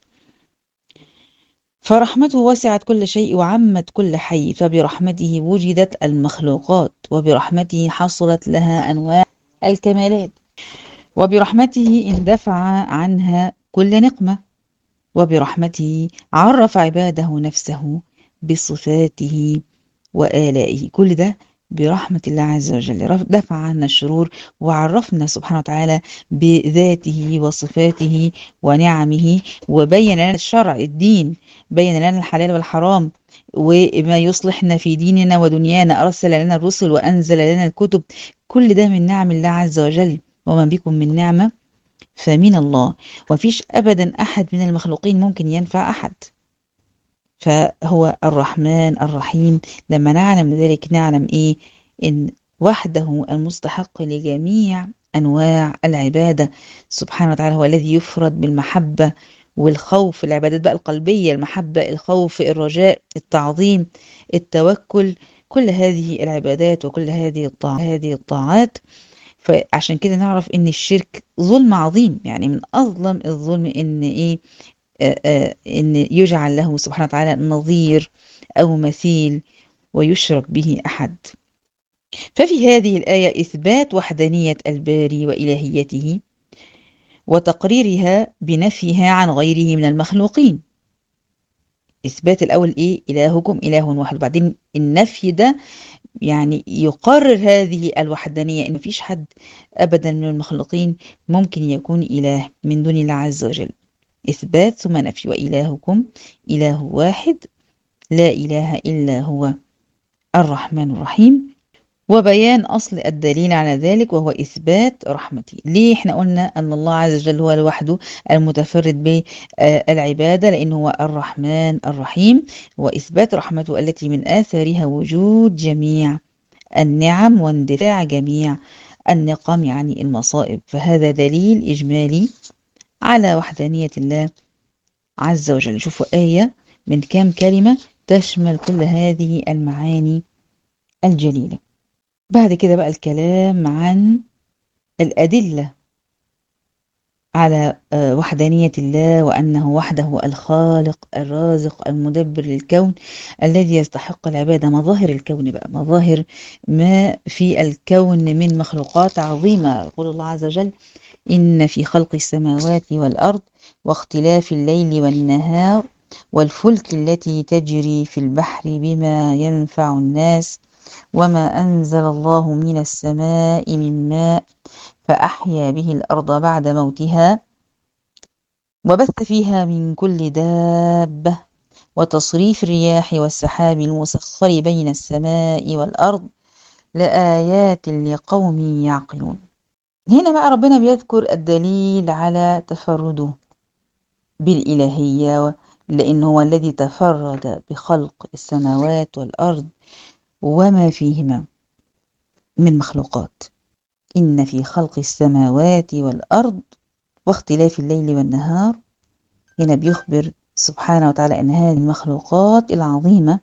فرحمته وسعت كل شيء وعمت كل حي فبرحمته وجدت المخلوقات وبرحمته حصلت لها أنواع الكمالات وبرحمته اندفع عنها كل نقمة وبرحمته عرف عباده نفسه بصفاته وآلائه كل ده برحمة الله عز وجل دفع عنا الشرور وعرفنا سبحانه وتعالى بذاته وصفاته ونعمه وبين لنا الشرع الدين بين لنا الحلال والحرام وما يصلحنا في ديننا ودنيانا أرسل لنا الرسل وأنزل لنا الكتب كل ده من نعم الله عز وجل وما بكم من نعمة فمن الله وفيش أبدا أحد من المخلوقين ممكن ينفع أحد فهو الرحمن الرحيم لما نعلم ذلك نعلم إيه إن وحده المستحق لجميع أنواع العبادة سبحانه وتعالى هو الذي يفرد بالمحبة والخوف العبادات بقى القلبية المحبة الخوف الرجاء التعظيم التوكل كل هذه العبادات وكل هذه الطاعات هذه الطاعات فعشان كده نعرف ان الشرك ظلم عظيم يعني من اظلم الظلم ان ايه آآ آآ ان يجعل له سبحانه وتعالى نظير او مثيل ويشرك به احد ففي هذه الايه اثبات وحدانيه الباري والهيته وتقريرها بنفيها عن غيره من المخلوقين اثبات الاول ايه الهكم اله واحد وبعدين النفي ده يعني يقرر هذه الوحدانية إن مفيش حد أبدا من المخلوقين ممكن يكون إله من دون الله عز وجل إثبات ثم نفي وإلهكم إله واحد لا إله إلا هو الرحمن الرحيم وبيان أصل الدليل على ذلك وهو إثبات رحمته ليه إحنا قلنا أن الله عز وجل هو لوحده المتفرد بالعبادة لأنه هو الرحمن الرحيم وإثبات رحمته التي من آثارها وجود جميع النعم واندفاع جميع النقم يعني المصائب فهذا دليل إجمالي على وحدانية الله عز وجل شوفوا آية من كام كلمة تشمل كل هذه المعاني الجليله بعد كده بقى الكلام عن الأدلة على وحدانية الله وأنه وحده الخالق الرازق المدبر للكون الذي يستحق العبادة مظاهر الكون بقى مظاهر ما في الكون من مخلوقات عظيمة يقول الله عز وجل إن في خلق السماوات والأرض واختلاف الليل والنهار والفلك التي تجري في البحر بما ينفع الناس وما أنزل الله من السماء من ماء فأحيا به الأرض بعد موتها وبث فيها من كل دابة وتصريف الرياح والسحاب المسخر بين السماء والأرض لآيات لقوم يعقلون هنا بقى ربنا بيذكر الدليل على تفرده بالإلهية لأنه هو الذي تفرد بخلق السماوات والأرض وما فيهما من مخلوقات إن في خلق السماوات والأرض واختلاف الليل والنهار هنا بيخبر سبحانه وتعالى أن هذه المخلوقات العظيمة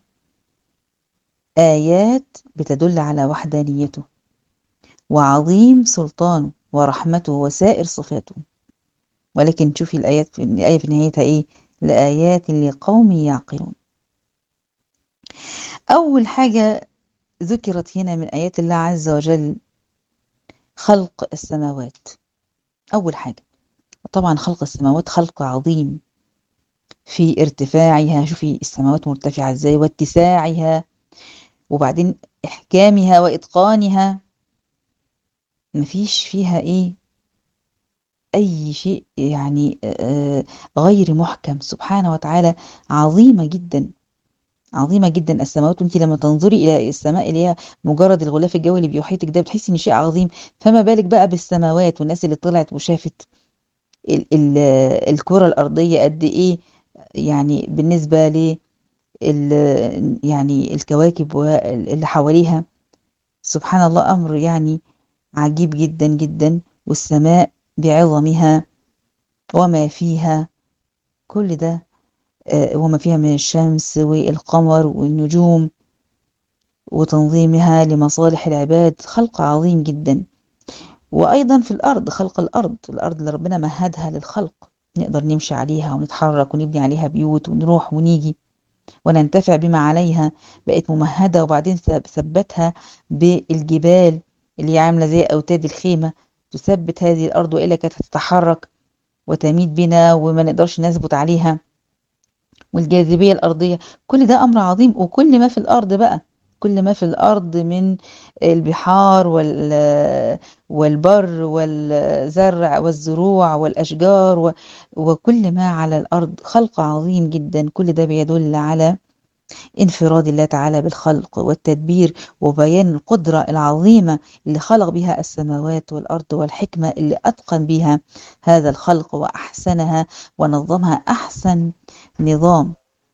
آيات بتدل على وحدانيته وعظيم سلطانه ورحمته وسائر صفاته ولكن شوفي الآيات في الآية في نهايتها إيه لآيات لقوم يعقلون أول حاجة ذكرت هنا من آيات الله عز وجل خلق السماوات أول حاجة طبعا خلق السماوات خلق عظيم في ارتفاعها شوفي السماوات مرتفعة ازاي واتساعها وبعدين إحكامها وإتقانها مفيش فيها إيه أي شيء يعني غير محكم سبحانه وتعالى عظيمة جدا عظيمة جدا السماوات وانت لما تنظري إلى السماء اللي هي مجرد الغلاف الجوي اللي بيحيطك ده بتحسي إن شيء عظيم فما بالك بقى بالسماوات والناس اللي طلعت وشافت ال ال الكرة الأرضية قد إيه يعني بالنسبة ل يعني الكواكب اللي حواليها سبحان الله أمر يعني عجيب جدا جدا والسماء بعظمها وما فيها كل ده وما فيها من الشمس والقمر والنجوم وتنظيمها لمصالح العباد خلق عظيم جدا وأيضا في الأرض خلق الأرض الأرض اللي ربنا مهدها للخلق نقدر نمشي عليها ونتحرك ونبني عليها بيوت ونروح ونيجي وننتفع بما عليها بقت ممهدة وبعدين ثبتها بالجبال اللي عاملة زي أوتاد الخيمة تثبت هذه الأرض وإلا كانت تتحرك وتميد بنا وما نقدرش نثبت عليها والجاذبية الأرضية كل ده أمر عظيم وكل ما في الأرض بقى كل ما في الأرض من البحار والبر والزرع والزروع والأشجار وكل ما على الأرض خلق عظيم جدا كل ده بيدل على انفراد الله تعالى بالخلق والتدبير وبيان القدرة العظيمة اللي خلق بها السماوات والأرض والحكمة اللي أتقن بها هذا الخلق وأحسنها ونظمها أحسن نظام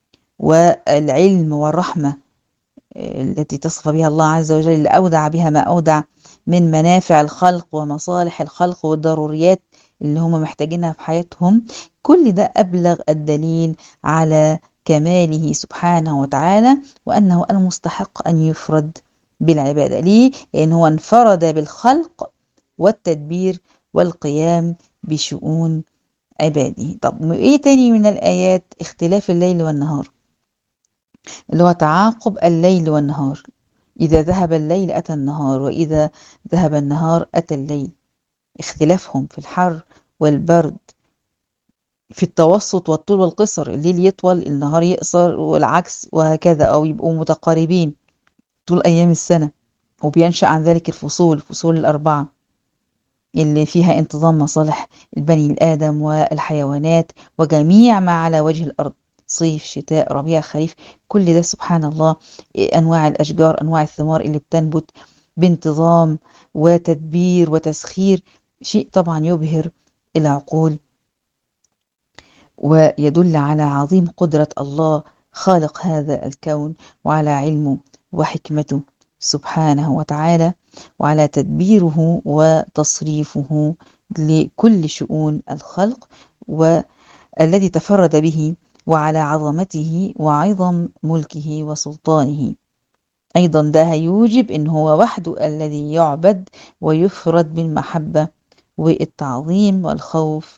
والعلم والرحمة التي تصف بها الله عز وجل اللي أودع بها ما أودع من منافع الخلق ومصالح الخلق والضروريات اللي هم محتاجينها في حياتهم كل ده أبلغ الدليل على كماله سبحانه وتعالى وأنه المستحق أن يفرد بالعبادة ليه؟ لأنه انفرد بالخلق والتدبير والقيام بشؤون عباده طب إيه تاني من الآيات اختلاف الليل والنهار اللي هو تعاقب الليل والنهار إذا ذهب الليل أتى النهار وإذا ذهب النهار أتى الليل اختلافهم في الحر والبرد في التوسط والطول والقصر الليل يطول النهار يقصر والعكس وهكذا أو يبقوا متقاربين طول أيام السنة وبينشأ عن ذلك الفصول فصول الأربعة اللي فيها انتظام مصالح البني الآدم والحيوانات وجميع ما على وجه الأرض صيف شتاء ربيع خريف كل ده سبحان الله أنواع الأشجار أنواع الثمار اللي بتنبت بانتظام وتدبير وتسخير شيء طبعا يبهر العقول ويدل على عظيم قدرة الله خالق هذا الكون وعلى علمه وحكمته سبحانه وتعالى وعلى تدبيره وتصريفه لكل شؤون الخلق والذي تفرد به وعلى عظمته وعظم ملكه وسلطانه أيضا ده يوجب إن هو وحده الذي يعبد ويفرد بالمحبة والتعظيم والخوف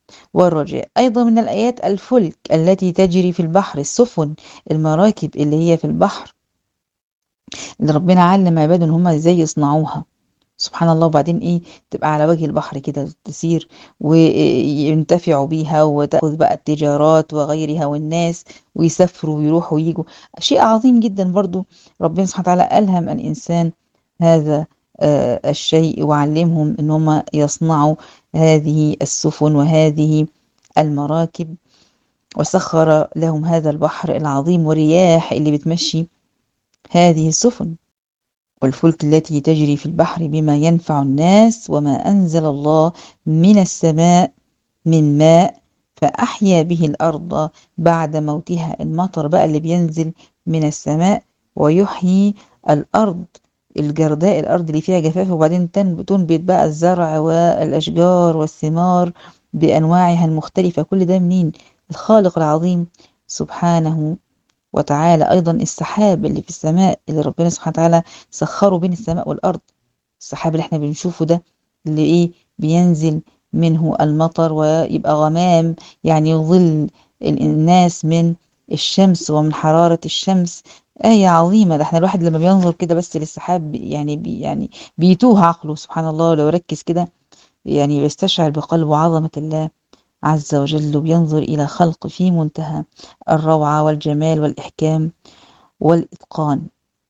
والرجاء أيضا من الآيات الفلك التي تجري في البحر السفن المراكب اللي هي في البحر اللي ربنا علم عباده ان هم ازاي يصنعوها سبحان الله وبعدين ايه تبقى على وجه البحر كده تسير وينتفعوا بيها وتاخذ بقى التجارات وغيرها والناس ويسافروا ويروحوا ويجوا شيء عظيم جدا برضو ربنا سبحانه وتعالى ألهم الإنسان هذا آه الشيء وعلمهم ان هم يصنعوا هذه السفن وهذه المراكب وسخر لهم هذا البحر العظيم والرياح اللي بتمشي هذه السفن والفلك التي تجري في البحر بما ينفع الناس وما أنزل الله من السماء من ماء فأحيا به الأرض بعد موتها المطر بقى اللي بينزل من السماء ويحيي الأرض الجرداء الأرض اللي فيها جفاف وبعدين تنبت بقى الزرع والأشجار والثمار بأنواعها المختلفة كل ده منين الخالق العظيم سبحانه وتعالى أيضا السحاب اللي في السماء اللي ربنا سبحانه وتعالى سخره بين السماء والأرض السحاب اللي احنا بنشوفه ده اللي ايه بينزل منه المطر ويبقى غمام يعني يظل الناس من الشمس ومن حرارة الشمس آية عظيمة ده احنا الواحد لما بينظر كده بس للسحاب يعني بي يعني بيتوه عقله سبحان الله لو ركز كده يعني بيستشعر بقلبه عظمة الله عز وجل وبينظر إلى خلق في منتهى الروعة والجمال والإحكام والإتقان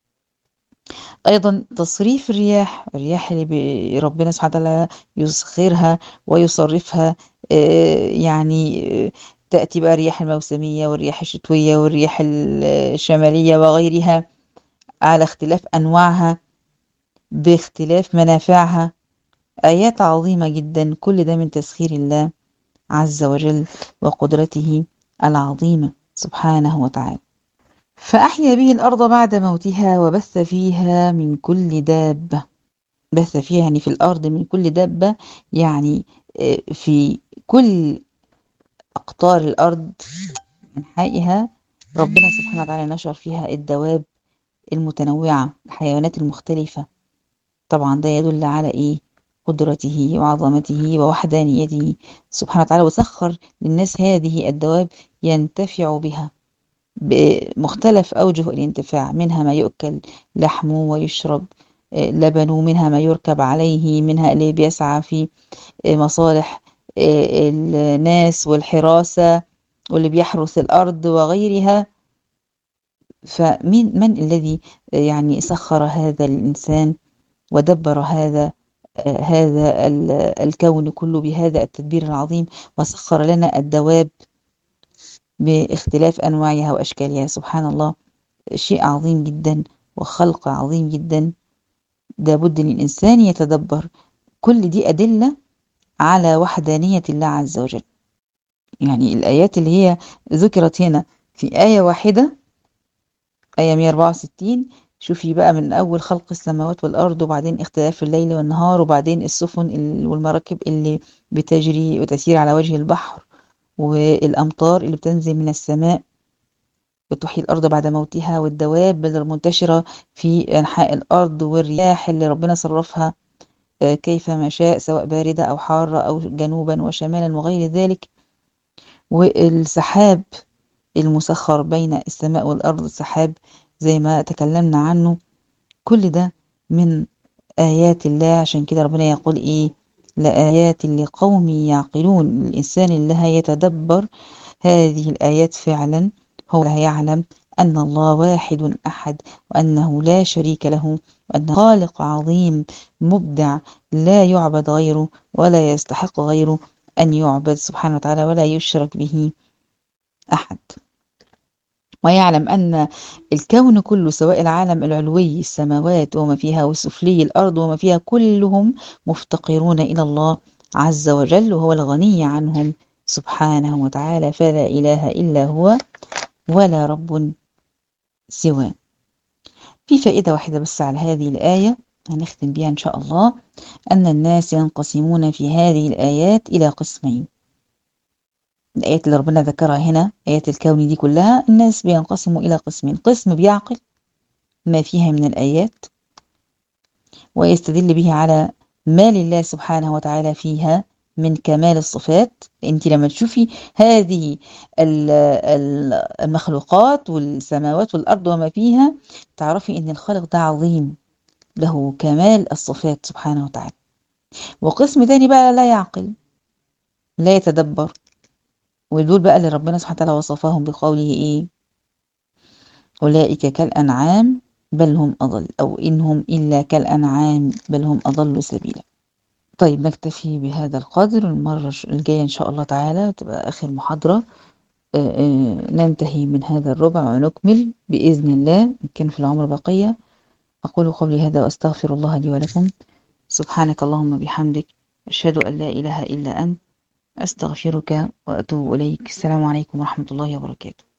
أيضا تصريف الرياح الرياح اللي ربنا سبحانه وتعالى يسخرها ويصرفها يعني تأتي بقى الرياح الموسمية والرياح الشتوية والرياح الشمالية وغيرها على اختلاف أنواعها باختلاف منافعها آيات عظيمة جدا كل ده من تسخير الله عز وجل وقدرته العظيمة سبحانه وتعالى فأحيا به الأرض بعد موتها وبث فيها من كل دابة بث فيها يعني في الأرض من كل دابة يعني في كل أقطار الأرض أنحائها ربنا سبحانه وتعالى نشر فيها الدواب المتنوعة الحيوانات المختلفة طبعا ده يدل على إيه قدرته وعظمته ووحدانيته سبحانه وتعالى وسخر للناس هذه الدواب ينتفع بها بمختلف أوجه الانتفاع منها ما يؤكل لحمه ويشرب لبنه منها ما يركب عليه منها اللي بيسعى في مصالح الناس والحراسة واللي بيحرس الأرض وغيرها فمن من الذي يعني سخر هذا الإنسان ودبر هذا هذا الكون كله بهذا التدبير العظيم وسخر لنا الدواب باختلاف أنواعها وأشكالها سبحان الله شيء عظيم جدا وخلق عظيم جدا لابد للإنسان يتدبر كل دي أدلة على وحدانية الله عز وجل يعني الآيات اللي هي ذكرت هنا في آية واحدة آية 164 شوفي بقى من أول خلق السماوات والأرض وبعدين اختلاف الليل والنهار وبعدين السفن والمراكب اللي بتجري وتسير على وجه البحر والأمطار اللي بتنزل من السماء وتحيي الأرض بعد موتها والدواب المنتشرة في أنحاء الأرض والرياح اللي ربنا صرفها كيفما شاء سواء باردة أو حارة أو جنوبا وشمالا وغير ذلك والسحاب المسخر بين السماء والأرض السحاب زي ما تكلمنا عنه كل ده من آيات الله عشان كده ربنا يقول إيه لآيات لقوم يعقلون الإنسان اللي هيتدبر هذه الآيات فعلا هو هيعلم أن الله واحد أحد وأنه لا شريك له وأن خالق عظيم مبدع لا يعبد غيره ولا يستحق غيره أن يعبد سبحانه وتعالى ولا يشرك به أحد ويعلم أن الكون كله سواء العالم العلوي السماوات وما فيها والسفلي الأرض وما فيها كلهم مفتقرون إلى الله عز وجل وهو الغني عنهم سبحانه وتعالى فلا إله إلا هو ولا رب سواه في فائدة واحدة بس على هذه الآية هنختم بها إن شاء الله أن الناس ينقسمون في هذه الآيات إلى قسمين الآيات اللي ربنا ذكرها هنا آيات الكون دي كلها الناس بينقسموا إلى قسمين قسم بيعقل ما فيها من الآيات ويستدل به على ما لله سبحانه وتعالى فيها من كمال الصفات انت لما تشوفي هذه المخلوقات والسماوات والأرض وما فيها تعرفي ان الخالق ده عظيم له كمال الصفات سبحانه وتعالى وقسم تاني بقى لا يعقل لا يتدبر ودول بقى اللي ربنا سبحانه وتعالى وصفهم بقوله ايه أولئك كالأنعام بل هم أضل أو إنهم إلا كالأنعام بل هم أضل سبيلا طيب نكتفي بهذا القدر المرة الجاية إن شاء الله تعالى تبقى آخر محاضرة ننتهي من هذا الربع ونكمل بإذن الله إن كان في العمر بقية أقول قولي هذا وأستغفر الله لي ولكم سبحانك اللهم بحمدك أشهد أن لا إله إلا أنت أستغفرك وأتوب إليك السلام عليكم ورحمة الله وبركاته